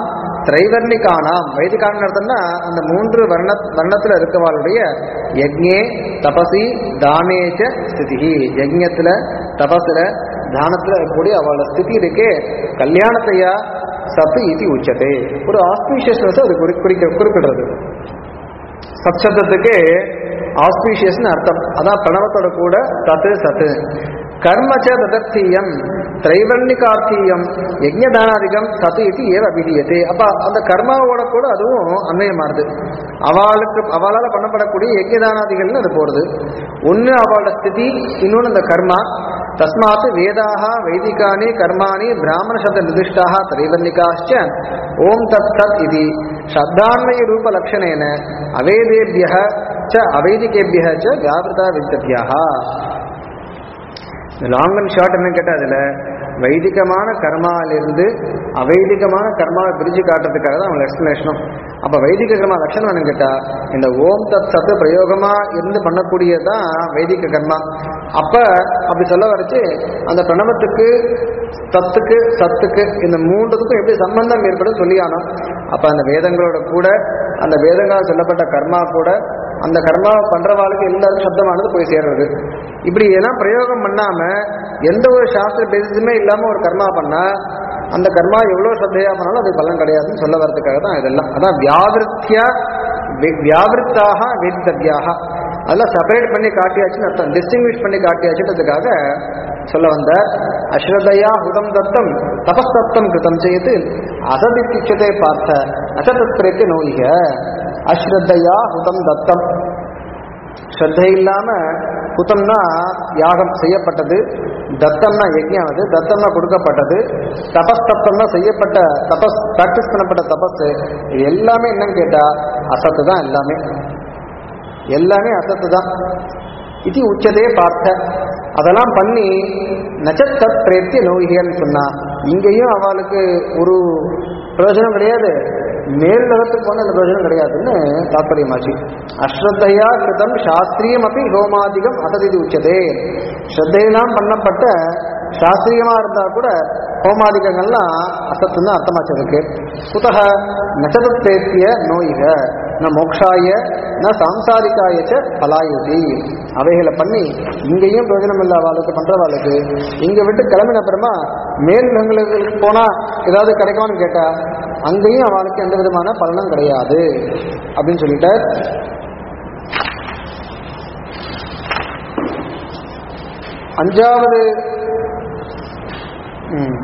திரைவர்ணிகானாம் வைதிகான அர்த்தம்னா அந்த மூன்று வர்ண வர்ணத்துல இருக்கவாளுடைய யஜ்ஞே தபசி தானேச்ச ஸ்திதி யஜ்ஞத்துல தபசுல தானத்துல இருக்கக்கூடிய அவளோட ஸ்திதி இருக்கே கல்யாணத்தையா சத்து இது உச்சதே ஒரு ஆஸ்பீஷியஸ்னஸ் அது குறி குறிக்க குறிப்பிடுறது சப்சப்தத்துக்கு ஆஸ்பீஷியஸ்னு அர்த்தம் அதான் பிரணவத்தோட கூட சத்து சத்து கர்மச்ச ததர்த்தீயம் திரைவர்ணிகார்த்தீயம் யஜ்ஞதானாதிகம் சத்து இது ஏவ அபிதீயத்தை அப்ப அந்த கர்மாவோட கூட அதுவும் அன்வயமாறுது அவளுக்கு அவளால் பண்ணப்படக்கூடிய யஜ்ஞதானாதிகள்னு அது போறது ஒன்று அவளோட ஸ்திதி இன்னொன்று அந்த கர்மா தஸ்மாத் வேதாக வைதிகானி கர்மாணி பிராமண சப்த நிர்திஷ்டாக திரைவர்ணிகாச்ச ஓம் தத் தத் இது ஸ்ரத்தான்மய ரூப லட்சணேன அவேதேபிய ச அவைதிகேபிய ச வியாபிருதா வித்தபியாக லாங் அண்ட் ஷார்ட் என்ன கேட்டால் அதில் வைதிகமான கர்மாவிலிருந்து அவைதிகமான கர்மாவை பிரித்து காட்டுறதுக்காக தான் அவங்க எக்ஸ்பிளேஷனும் அப்போ வைதிக கர்மா லட்சணம் என்னன்னு கேட்டால் இந்த ஓம் தத் சத்து பிரயோகமாக இருந்து பண்ணக்கூடியதான் வைதிக கர்மா அப்போ அப்படி சொல்ல வரைச்சு அந்த பிரணவத்துக்கு தத்துக்கு சத்துக்கு இந்த மூன்றுக்கும் எப்படி சம்பந்தம் ஏற்படும் சொல்லியானோம் அப்போ அந்த வேதங்களோட கூட அந்த வேதங்களால் சொல்லப்பட்ட கர்மா கூட அந்த கர்மா பண்றவாளுக்கு எல்லாருக்கும் சப்தமானது போய் சேர்றது இப்படி எல்லாம் பிரயோகம் பண்ணாம எந்த ஒரு சாஸ்திர பேசிஸுமே இல்லாம ஒரு கர்மா பண்ணா அந்த கர்மா எவ்வளவு சத்தையா பண்ணாலும் அது பலன் கிடையாதுன்னு சொல்ல வர்றதுக்காக தான் இதெல்லாம் அதான் வியாவிருத்தியா வி- வியாவிருத்தாக வேதித்தவியாக அதெல்லாம் செப்பரேட் பண்ணி காட்டியாச்சுன்னு அர்த்தம் டிஸ்டிங்விஷ் பண்ணி காட்டியாச்சுன்றதுக்காக சொல்ல வந்த அஸ்ரதையா ஹுதம் தத்தம் தபஸ்தத்தம் கிருதம் செய்து அசதித்திச்சதை பார்த்த அசதத் பிரேத்து நோய்க அஸ்ரத்தையா ஹுதம் தத்தம் ஸ்ரத்தை இல்லாம ஹுதம்னா யாகம் செய்யப்பட்டது தத்தம்னா யஜ்ஞம் அது தத்தம்னா கொடுக்கப்பட்டது தபஸ் தத்தம்னா செய்யப்பட்ட தபஸ் பிராக்டிஸ் பண்ணப்பட்ட தபஸ் இது எல்லாமே என்னன்னு கேட்டா அசத்து தான் எல்லாமே எல்லாமே அசத்து தான் இது உச்சதே பார்த்த அதெல்லாம் பண்ணி நச்சத்தத் பிரேத்திய நோய்கள்னு சொன்னா இங்கேயும் அவளுக்கு ஒரு பிரயோஜனம் கிடையாது மேல் லோகத்துக்கு போன அந்த பிரயோஜனம் கிடையாதுன்னு தாற்பயமாச்சு அஸ்ரத்தையா கிருதம் சாஸ்திரியம் அப்படி ஹோமாதிகம் அசதிது உச்சதே ஸ்ரத்தையெல்லாம் பண்ணப்பட்ட சாஸ்திரியமா இருந்தா கூட ஹோமாதிகங்கள்லாம் அசத்துன்னு அர்த்தமாச்சு அதுக்கு குதக நச்சதத்தேத்திய நோய்க ந மோக்ஷாய ந சாம்சாரிக்காய ச பலாயுதி அவைகளை பண்ணி இங்கேயும் பிரயோஜனம் இல்லை அவளுக்கு பண்றவாளுக்கு இங்க விட்டு கிளம்பின அப்புறமா மேல் கிரகங்களுக்கு போனா ஏதாவது கிடைக்குமான்னு கேட்டா அங்கேயும் அவளுக்கு எந்த விதமான பலனும் கிடையாது அப்படின்னு சொல்லிட்டார் அஞ்சாவது ம்.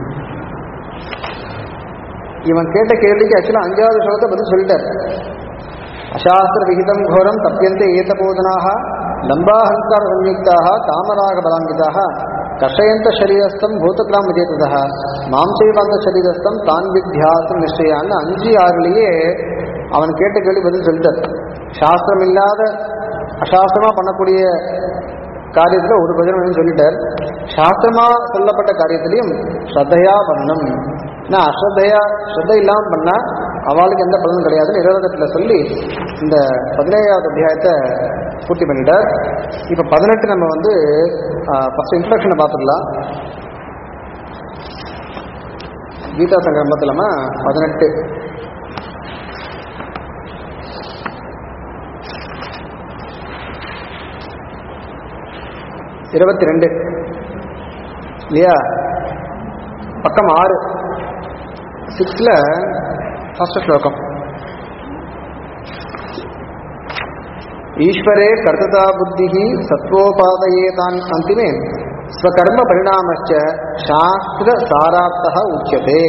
இவன் கேட்ட கேள்விக்கு ஆக்சுவலாக அஞ்சாவது ஸ்லோகத்தை பதில் சொல்லிட்டார் அசாஸ்திர விகிதம் கோரம் தப்பியந்தே ஏதபோதனாக லம்பாஹங்கார சம்யுக்தாக காமராக பலாங்கிதாக கஷயந்த சரீரஸ்தம் பூதகிராம் விஜேததா மாம்சைவாந்த சரீரஸ்தம் தான் வித்யாசம் நிச்சயான்னு அஞ்சு ஆறுலேயே அவன் கேட்ட கேள்வி பதில் சொல்லிட்டார் சாஸ்திரம் இல்லாத அசாஸ்திரமா பண்ணக்கூடிய காரியத்துல ஒரு பிரயோஜனம் சொல்லிட்டார் சாஸ்திரமா சொல்லப்பட்ட காரியத்திலையும் ஸ்ரத்தையா பண்ணணும் ஏன்னா அஸ்ரத்தையா ஸ்ரத்தை இல்லாம பண்ணா அவளுக்கு எந்த பலனும் கிடையாதுன்னு இருபதத்துல சொல்லி இந்த பதினேழாவது அத்தியாயத்தை பூர்த்தி பண்ணிட்டார் இப்ப பதினெட்டு நம்ம வந்து ஃபர்ஸ்ட் இன்ட்ரடக்ஷனை பார்த்துடலாம் கீதா சங்கரம்பத்துலமா பதினெட்டு இருபத்தி ரெண்டு இல்லையா பக்கம் ஆறு சிக்ஸில் ஃபர்ஸ்ட் ஸ்லோகம் ஈஸ்வரே கர்த்ததா புத்தி சத்வோபாதயேதான் அந்திமே ஸ்வகர்ம பரிணாமச்ச சாஸ்திர சாரார்த்தா உச்சதே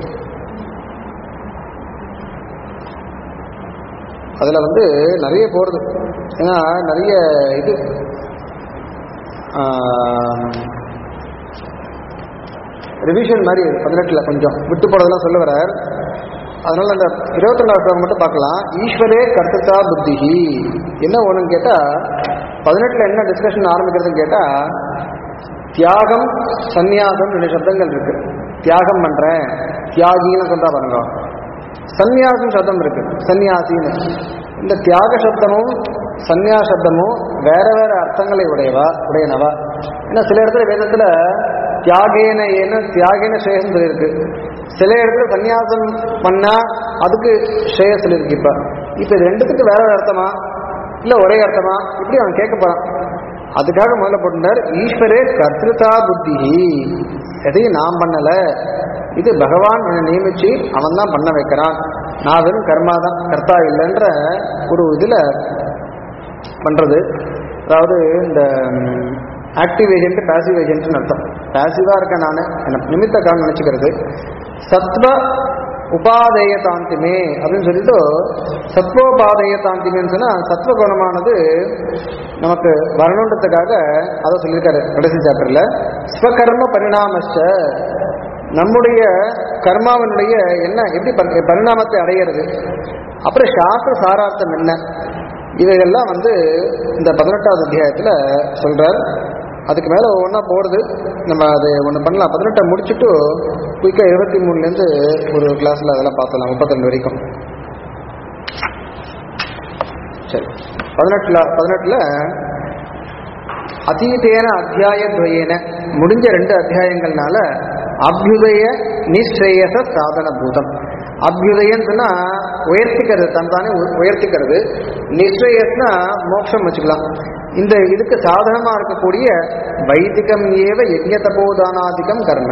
அதில் வந்து நிறைய போகிறது ஏன்னா நிறைய இது ரிவிஷன் மாதிரி பதினெட்டில் கொஞ்சம் விட்டு போனதெல்லாம் சொல்ல வரார் அதனால அந்த இருபத்தி ரெண்டாவது மட்டும் பார்க்கலாம் ஈஸ்வரே கர்த்தா புத்திஹி என்ன ஒன்றுன்னு கேட்டால் பதினெட்டில் என்ன டிஸ்கஷன் ஆரம்பிக்கிறதுன்னு கேட்டால் தியாகம் சந்நியாசம் ரெண்டு சப்தங்கள் இருக்கு தியாகம் பண்றேன் தியாகின்னு சொல்றா பாருங்க சந்நியாசம் சப்தம் இருக்கு சந்நியாசின்னு இந்த தியாக சப்தமும் சந்நியாச சப்தமும் வேற வேற அர்த்தங்களை உடையவா உடையனவா ஏன்னா சில இடத்துல வேதத்துல தியாகேன ஏன்னு தியாகேன சேஷம் சொல்லியிருக்கு சில இடத்துல சந்நியாசம் பண்ணா அதுக்கு ஸ்ரேயஸ் இருக்கு இப்ப இப்ப இது ரெண்டுத்துக்கு வேற வேற அர்த்தமா இல்ல ஒரே அர்த்தமா இப்படி அவன் கேட்க போறான் அதுக்காக முதல்ல போட்டிருந்தார் ஈஸ்வரே கர்த்திருதா புத்தி எதையும் நான் பண்ணல இது பகவான் என்னை நியமிச்சு அவன் தான் பண்ண வைக்கிறான் நான் வெறும் கர்மா தான் கர்த்தா இல்லைன்ற ஒரு இதுல பண்றது அதாவது இந்த ஆக்டிவ் ஏஜென்ட் பாசிவ் ஏஜென்ட்னு அர்த்தம் பாசிவா இருக்கேன் நான் என்ன நிமித்த காரணம் நினைச்சுக்கிறது சத்வ உபாதேய தாந்திமே அப்படின்னு சொல்லிட்டு சத்வோபாதேய தாந்திமேன்னு சொன்னா சத்வ குணமானது நமக்கு வரணுன்றதுக்காக அதை சொல்லியிருக்காரு கடைசி சாப்டர்ல ஸ்வகர்ம பரிணாமஸ்ட நம்முடைய கர்மாவினுடைய என்ன எப்படி பரி- பரிணாமத்தை அடையிறது அப்புறம் சாஸ்திர சாரார்த்தம் என்ன இவைகள்லாம் வந்து இந்த பதினெட்டாவது அத்தியாயத்தில் சொல்றார் அதுக்கு மேலே ஒவ்வொன்றா போகிறது நம்ம அது ஒன்று பண்ணலாம் பதினெட்டை முடிச்சுட்டு குயிக்காக இருபத்தி மூணுலேருந்து ஒரு கிளாஸில் அதெல்லாம் பார்த்தலாம் முப்பத்திரெண்டு வரைக்கும் சரி பதினெட்டில் பதினெட்டில் அதீதேன அத்தியாயத்வயேன முடிஞ்ச ரெண்டு அத்தியாயங்கள்னால அபியுதய நிஸ்ரேயச சாதன பூதம் அபியுதயன்னு சொன்னா உயர்த்திக்கிறது தன்தானே உ- உயர்த்திக்கிறது நிஸ்ரேயஸ்னா மோட்சம் வச்சுக்கலாம் இந்த இதுக்கு சாதனமா இருக்கக்கூடிய வைதிகம் ஏவ யஜ்ய தபோதானாதிகம் கர்ம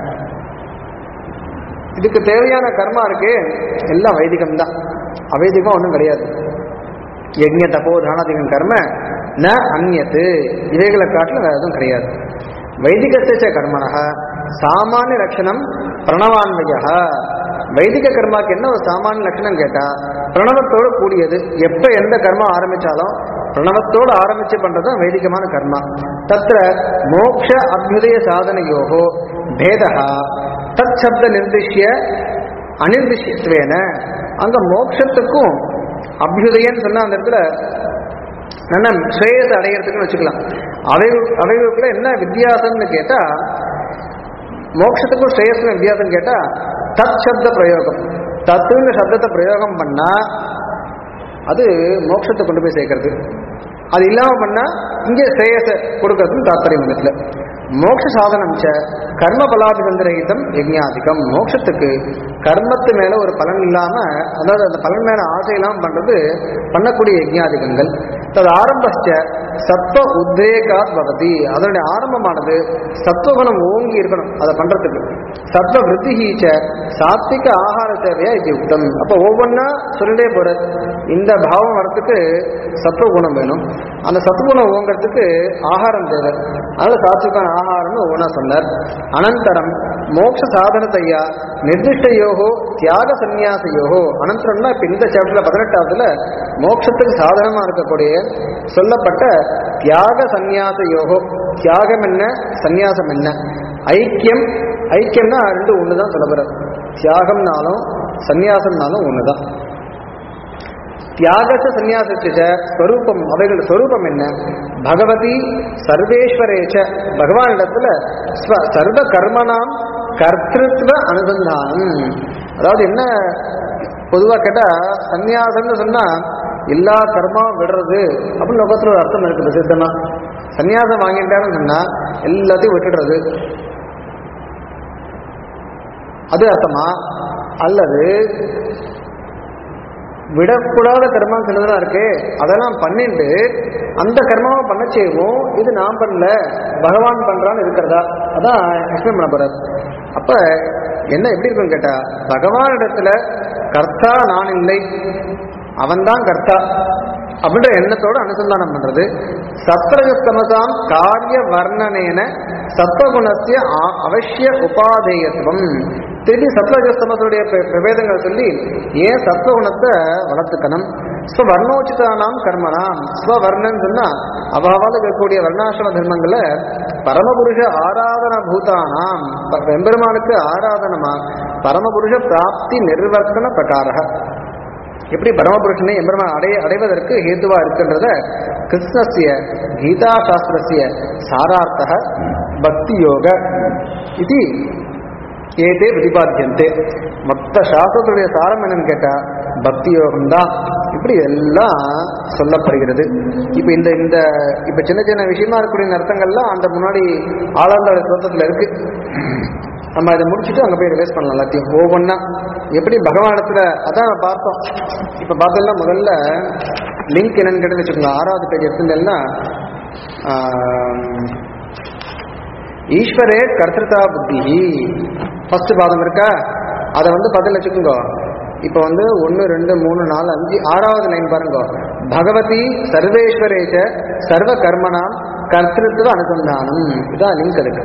இதுக்கு தேவையான கர்மா இருக்கு எல்லாம் வைதிகம் தான் அவைதிகம் ஒன்றும் கிடையாது யஜ்ய தபோதானாதிகம் கர்ம ந அந்நத்து இவைகளை காட்டிலும் வேற எதுவும் கிடையாது வைதிகஸ்ய கர்மணக சாமானிய லட்சணம் பிரணவான்மய வைதிக கர்மாக்கு என்ன ஒரு சாமானிய லட்சணம் கேட்டா பிரணவத்தோடு கூடியது எப்ப எந்த கர்மா ஆரம்பிச்சாலும் பிரணவத்தோடு ஆரம்பிச்சு பண்றது தான் வைதிகமான கர்மா தத்திர மோக்ஷ அபியுதய சாதனையோகோ பேதா தத் சப்த நிர்திஷ்ய அனிர்திஷ்யத்வேன அங்க மோட்சத்துக்கும் அபியுதயன்னு சொன்னா அந்த இடத்துல நல்ல ஸ்ரேயஸ் அடையிறதுக்குன்னு வச்சுக்கலாம் அவை அவைகளுக்குள்ள என்ன வித்தியாசம்னு கேட்டா மோட்சத்துக்கும் ஸ்ரேயஸுக்கும் வித்தியாசம் கேட்டா தத் சப்த பிரயோகம் தத்துன்னு சப்தத்தை பிரயோகம் பண்ணா அது மோட்சத்தை கொண்டு போய் சேர்க்கறது அது இல்லாம பண்ணா இங்கே ஸ்ரேயஸ கொடுக்கறதுன்னு தாத்பரியம் இடத்துல மோட்ச சாதனம் ச கர்ம பலாபிசந்திரகிதம் யஜ்ஞாதிகம் மோட்சத்துக்கு கர்மத்து மேல ஒரு பலன் இல்லாம அதாவது அந்த பலன் மேல ஆசை இல்லாம பண்றது பண்ணக்கூடிய யஜ்ஞாதிகங்கள் தது ஆரம்பச்ச சத்வ உத்ரேகாத் பவதி அதனுடைய ஆரம்பமானது சத்துவகுணம் ஓங்கி இருக்கணும் அதை பண்றதுக்கு சத்வ விருத்திஹீச்ச சாத்விக ஆகார தேவையா இது யுக்தம் அப்ப ஒவ்வொன்றா சொல்லிட்டே போற இந்த பாவம் வரத்துக்கு சத்துவகுணம் வேணும் அந்த சத்துவகுணம் ஓங்கிறதுக்கு ஆகாரம் தேவை அதனால சாத்விகான ஆகாரம்னு ஒவ்வொன்றா சொன்னார் அனந்தரம் மோட்ச சாதனத்தையா நிர்திஷ்டயோகோ தியாக சந்நியாசயோகோ அனந்தரம்னா இப்ப இந்த சாப்டர்ல பதினெட்டாவதுல மோட்சத்துக்கு சாதனமா இருக்கக்கூடிய சொல்லப்பட்ட தியாக சந்நியாச யோகோ தியாகம் என்ன சந்நியாசம் என்ன ஐக்கியம் ஐக்கியம்னா ரெண்டு ஒன்று தான் சொல்லப்படுறது தியாகம்னாலும் சந்நியாசம்னாலும் ஒன்று தான் தியாகச சந்நியாசச்ச ஸ்வரூபம் அவைகள் ஸ்வரூபம் என்ன பகவதி சர்வேஸ்வரேச்ச பகவானிடத்துல ஸ்வ சர்வ கர்மனாம் கர்த்திருவ அனுசந்தானம் அதாவது என்ன பொதுவாக கேட்டா சந்நியாசம்னு சொன்னா எல்லா கர்மாவும் விடுறது அப்படின்னு லோகத்துல ஒரு அர்த்தம் இருக்குது பிரசித்தமா சந்நியாசம் வாங்கிட்டாருன்னு சொன்னா எல்லாத்தையும் விட்டுடுறது அது அர்த்தமா அல்லது விடக்கூடாத கர்மம் சிலதெல்லாம் இருக்கு அதெல்லாம் பண்ணிட்டு அந்த கர்மாவை பண்ண செய்வோம் இது நான் பண்ணல பகவான் பண்றான்னு இருக்கிறதா அதான் எக்ஸ்பிளைன் பண்ண போறார் அப்ப என்ன எப்படி இருக்குன்னு கேட்டா பகவான் இடத்துல கர்த்தா நான் இல்லை அவன்தான் கர்த்தா அப்படின்ற எண்ணத்தோட அனுசந்தானம் பண்றது சத்ரஜஸ்தமசாம் காரிய வர்ணனேன சத்வகுணத்திய ஆ- அவசிய உபாதேயத்துவம் திருப்பி சத்வஜஸ்தமத்துடைய பிரபேதங்களை சொல்லி ஏன் சத்வகுணத்தை வளர்த்துக்கணும் ஸ்வர்ணோச்சிதானாம் கர்மனாம் ஸ்வவர்ணன் சொன்னா அவாவால் இருக்கக்கூடிய வர்ணாசிரம தர்மங்களை பரமபுருஷ ஆராதன பூதானாம் ப- எம்பெருமானுக்கு ஆராதனமா பரமபுருஷ பிராப்தி நிர்வர்த்தன பிரகாரக எப்படி பரமபுருஷனை எம்பெருமான் அடைய அடைவதற்கு ஹேத்துவா இருக்கின்றத கிருஷ்ணஸ்ய கீதா சாஸ்திரஸ்ய சாரார்த்தக பக்தி யோக இது ஏதே பிரதிபாத்தியந்தே மொத்த சாஸ்திரத்துடைய சாரம் என்னன்னு கேட்டா பக்தி யோகம் தான் இப்படி எல்லாம் சொல்லப்படுகிறது இப்ப இந்த இந்த இப்ப சின்ன சின்ன விஷயமா இருக்கக்கூடிய அர்த்தங்கள்லாம் அந்த முன்னாடி ஆளாந்த ஸ்லோகத்துல இருக்கு நம்ம அதை முடிச்சுட்டு அங்கே போய் ரிவைஸ் பண்ணலாம் எல்லாத்தையும் ஒவ்வொன்றா எப்படி பகவானத்தில் அதான் பார்த்தோம் இப்போ பார்த்தோம்னா முதல்ல லிங்க் என்னன்னு கேட்டு வச்சுக்கோங்க ஆறாவது பேஜ் எடுத்துட்டேன்னா ஈஸ்வரே கர்த்தா புத்தி ஃபர்ஸ்ட் பாதம் இருக்கா அதை வந்து பதில் வச்சுக்கோங்க இப்போ வந்து ஒன்று ரெண்டு மூணு நாலு அஞ்சு ஆறாவது லைன் பாருங்க பகவதி சர்வேஸ்வரேச்ச சர்வ கர்மனாம் கர்த்திருத்துவ அனுசந்தானம் இதான் லிங்க் அதுக்கு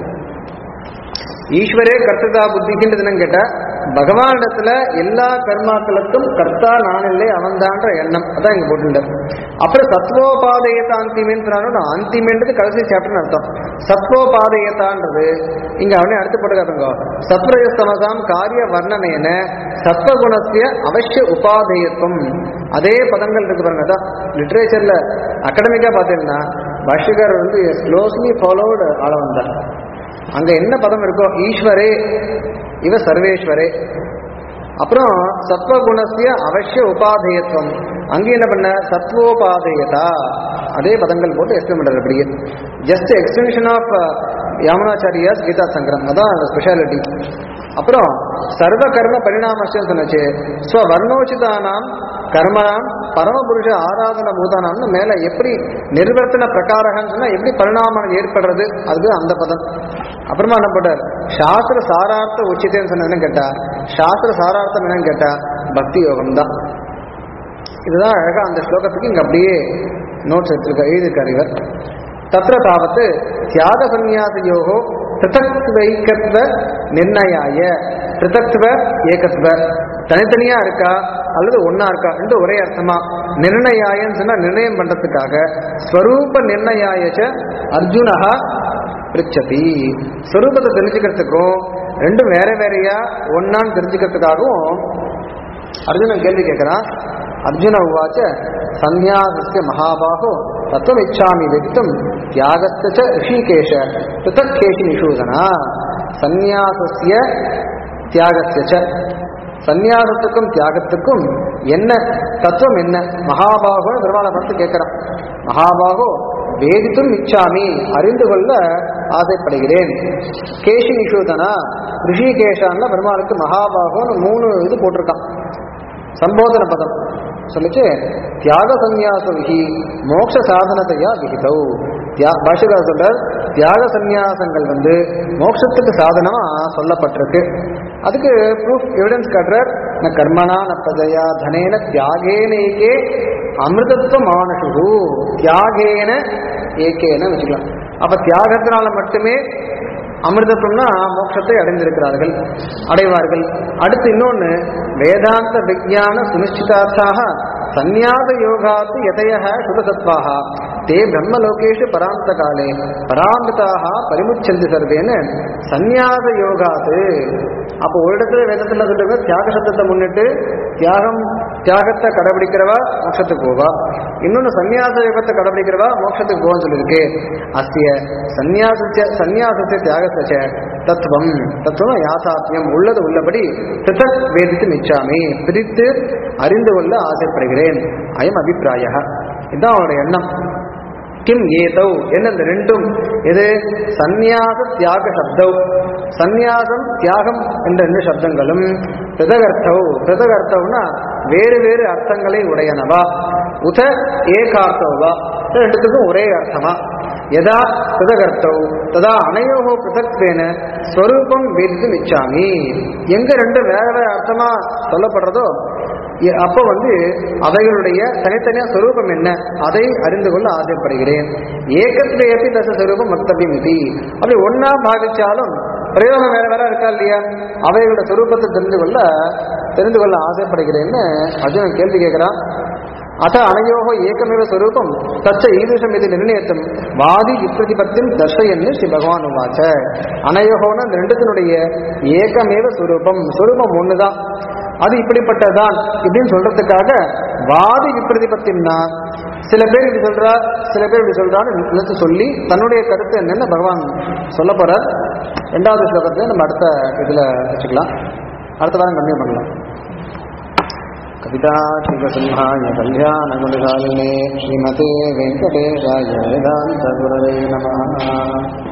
ஈஸ்வரே கர்த்ததா புத்திக்குன்றது என்னன்னு கேட்டா பகவானிடத்துல எல்லா கர்மாக்களுக்கும் கர்த்தா நான் இல்லை அவன்தான்ற எண்ணம் அதான் இங்க போட்டுட்டார் அப்புறம் சத்வோபாதயத்தா அந்திமேன்னு அந்திமேன்றது கடைசி சாப்டர்னு அர்த்தம் சத்வோபாதயத்தான்றது இங்க அவனே அடுத்து போட்டு காட்டுங்க சத்ரயஸ்தமசாம் காரிய வர்ணனையன சத்வகுணத்திய அவசிய உபாதேயத்துவம் அதே பதங்கள் இருக்கு பாருங்க அதான் லிட்ரேச்சர்ல அகடமிக்கா பார்த்தீங்கன்னா பாஷ்யகர் வந்து க்ளோஸ்லி ஃபாலோடு ஆள வந்தார் அங்க என்ன பதம் இருக்கோ ஈஸ்வரே இவ சர்வேஸ்வரே அப்புறம் சத்வகுணசிய அவசிய உபாதேயத்துவம் அங்கே என்ன பண்ண சத்வோபாதேயதா அதே பதங்கள் போட்டு எக்ஸ்பிளைன் பண்றாரு அப்படியே just extension of Yamunacharya's Gita Sangraham அதான் ஸ்பெஷாலிட்டி அப்புறம் சர்வ கர்ம பரிணாமஸ்யம் சொன்னச்சு ஸ்வர்ணோச்சிதானாம் கர்மனாம் பரமபுருஷ ஆராதன பூதானாம்னு மேல எப்படி நிர்வர்த்தன பிரகாரகன்னு சொன்னா எப்படி பரிணாமம் ஏற்படுறது அதுக்கு அந்த பதம் அப்புறமா என்ன போட்டார் சாஸ்திர சாரார்த்த உச்சித்தேன்னு சொன்னதுன்னு கேட்டா சாஸ்திர சாரார்த்தம் என்னன்னு கேட்டா பக்தி யோகம் தான் இதுதான் அழகா அந்த ஸ்லோகத்துக்கு இங்க அப்படியே நோட்ஸ் எடுத்திருக்க எழுதியிருக்கார் இவர் தத்திர தாவத்து தியாக சந்நியாசயோகோ பிருத்தக்வைக்கத்வ நிர்ணயாய பிருத்தக்துவ ஏகத்துவ தனித்தனியா இருக்கா அல்லது ஒன்னா இருக்கா என்று ஒரே அர்த்தமா நிர்ணயாயன்னு சொன்னா நிர்ணயம் பண்றதுக்காக ஸ்வரூப நிர்ணயாயச்ச அர்ஜுனஹா பிரிச்சதி ஸ்வரூபத்தை தெரிஞ்சுக்கிறதுக்கும் ரெண்டும் வேற வேறையா ஒன்னான்னு தெரிஞ்சுக்கிறதுக்காகவும் அர்ஜுனன் கேள்வி கேட்கிறான் அர்ஜுன உவாச்ச சந்நியாசஸ்ய மகாபாகோ தத்துவம் இச்சாமி வெக்தும் தியாகஸ்த ரிஷிகேஷ பிருத்தக் கேஷி நிஷூதனா சந்நியாசஸ்ய தியாகஸ்ய சந்நியாசத்துக்கும் தியாகத்துக்கும் என்ன தத்துவம் என்ன மகாபாகோ பெருமாளை பார்த்து கேட்கிறான் மகாபாகோ வேதித்தும் இச்சாமி அறிந்து கொள்ள ஆசைப்படுகிறேன் கேஷி நிஷூதனா ரிஷிகேஷான்ல பெருமாளுக்கு மகாபாகோன்னு மூணு இது போட்டிருக்கான் சம்போதன பதம் சொல்லிச்சு தியாக சந்நியாச விகி மோட்ச சாதனத்தையா விகிதௌ தியா பாஷகார சொல்றார் தியாக சந்நியாசங்கள் வந்து மோட்சத்துக்கு சாதனமா சொல்லப்பட்டிருக்கு அதுக்கு ப்ரூஃப் எவிடன்ஸ் காட்டுறார் ந கர்மனா ந பிரஜயா தனேன தியாகேனேகே அமிர்தத்துவ மானசு தியாகேன ஏகேன வச்சுக்கலாம் அப்ப தியாகத்தினால மட்டுமே அமிர்தத்துவம்னா மோட்சத்தை அடைந்திருக்கிறார்கள் அடைவார்கள் அடுத்து இன்னொன்னு வேதாந்த விஜான சுனிச்சிதார்த்தாக சந்நியாச யோகாத்து எதைய சுதசத்வாக தே பிரம்மலோகேஷு பராந்த காலே பராமிதாக பரிமுச்சந்தி சர்வேன்னு சந்நியாச யோகாத்து அப்போ ஒரு இடத்துல வேதத்துல சொல்லுங்க தியாக சப்தத்தை முன்னிட்டு தியாகம் தியாகத்தை கடைபிடிக்கிறவா மோட்சத்துக்கு போவா இன்னொன்னு சந்நியாச யோகத்தை கடைபிடிக்கிறவா மோட்சத்துக்கு போவான்னு சொல்லியிருக்கு அஸ்திய சந்நியாச சந்நியாசத்தை தியாகத்தை தத்துவம் தத்துவம் யாசாத்தியம் உள்ளது உள்ளபடி பிதக் வேதித்து மிச்சாமி பிரித்து அறிந்து கொள்ள ஆசைப்படுகிறேன் அயம் அபிப்பிராய இதுதான் அவருடைய எண்ணம் கிம் ஏதௌ என்ன இந்த ரெண்டும் எது சந்நியாச தியாக சப்தௌ சந்நியாசம் தியாகம் என்ற ரெண்டு சப்தங்களும் பிரதகர்த்தௌ பிரதகர்த்தவ்னா வேறு வேறு அர்த்தங்களை உடையனவா உத ஏகார்த்தவா ரெண்டுத்துக்கும் ஒரே அர்த்தமா யதா பிரதகர்த்தௌ ததா அனையோகோ பிரதக்வேன ஸ்வரூபம் வேதித்து மிச்சாமி எங்க ரெண்டு வேற வேற அர்த்தமா சொல்லப்படுறதோ எ- அப்ப வந்து அவைகளுடைய தனித்தனியா ஸ்வரூபம் என்ன அதை அறிந்து கொள்ள ஆசைப்படுகிறேன் ஏகத்வேபி தச ஸ்வரூபம் மத்தபியம் இது அப்படி ஒன்னா பாவிச்சாலும் பிரயோகம் வேற வேற இருக்கா இல்லையா அவைகளோட ஸ்வரூபத்தை தெரிந்து கொள்ள தெரிந்து கொள்ள ஆசைப்படுகிறேன்னு அர்ஜுனன் கேள்வி கேட்கிறான் அத அனையோகோ ஏகமேவ ஸ்வரூபம் தச்ச ஈதுஷம் இது நிர்ணயத்தும் வாதி விப்ரதிபத்தியும் தர்ஷயன்னு ஸ்ரீ பகவான் உவாச்ச அனையோகோன்னு அந்த ரெண்டுத்தினுடைய ஏகமேவ ஸ்வரூபம் ஸ்வரூபம் ஒண்ணுதான் அது இப்படிப்பட்டதுதான் இப்படின்னு சொல்றதுக்காக வாதி விப்ரதிபத்தின்னா சில பேர் இப்படி சொல்றா சில பேர் இப்படி சொல்றான்னு நினைச்சு சொல்லி தன்னுடைய கருத்து என்னன்னு பகவான் சொல்ல போற ரெண்டாவது ஸ்லோகத்தை நம்ம அடுத்த இதுல வச்சுக்கலாம் அடுத்த வாரம் கண்டினியூ பண்ணலாம் कविताशिवसिंहाय कल्याणगुणशालिने श्रीमते वेङ्कटेशाय वेदान्तगुरवे नमः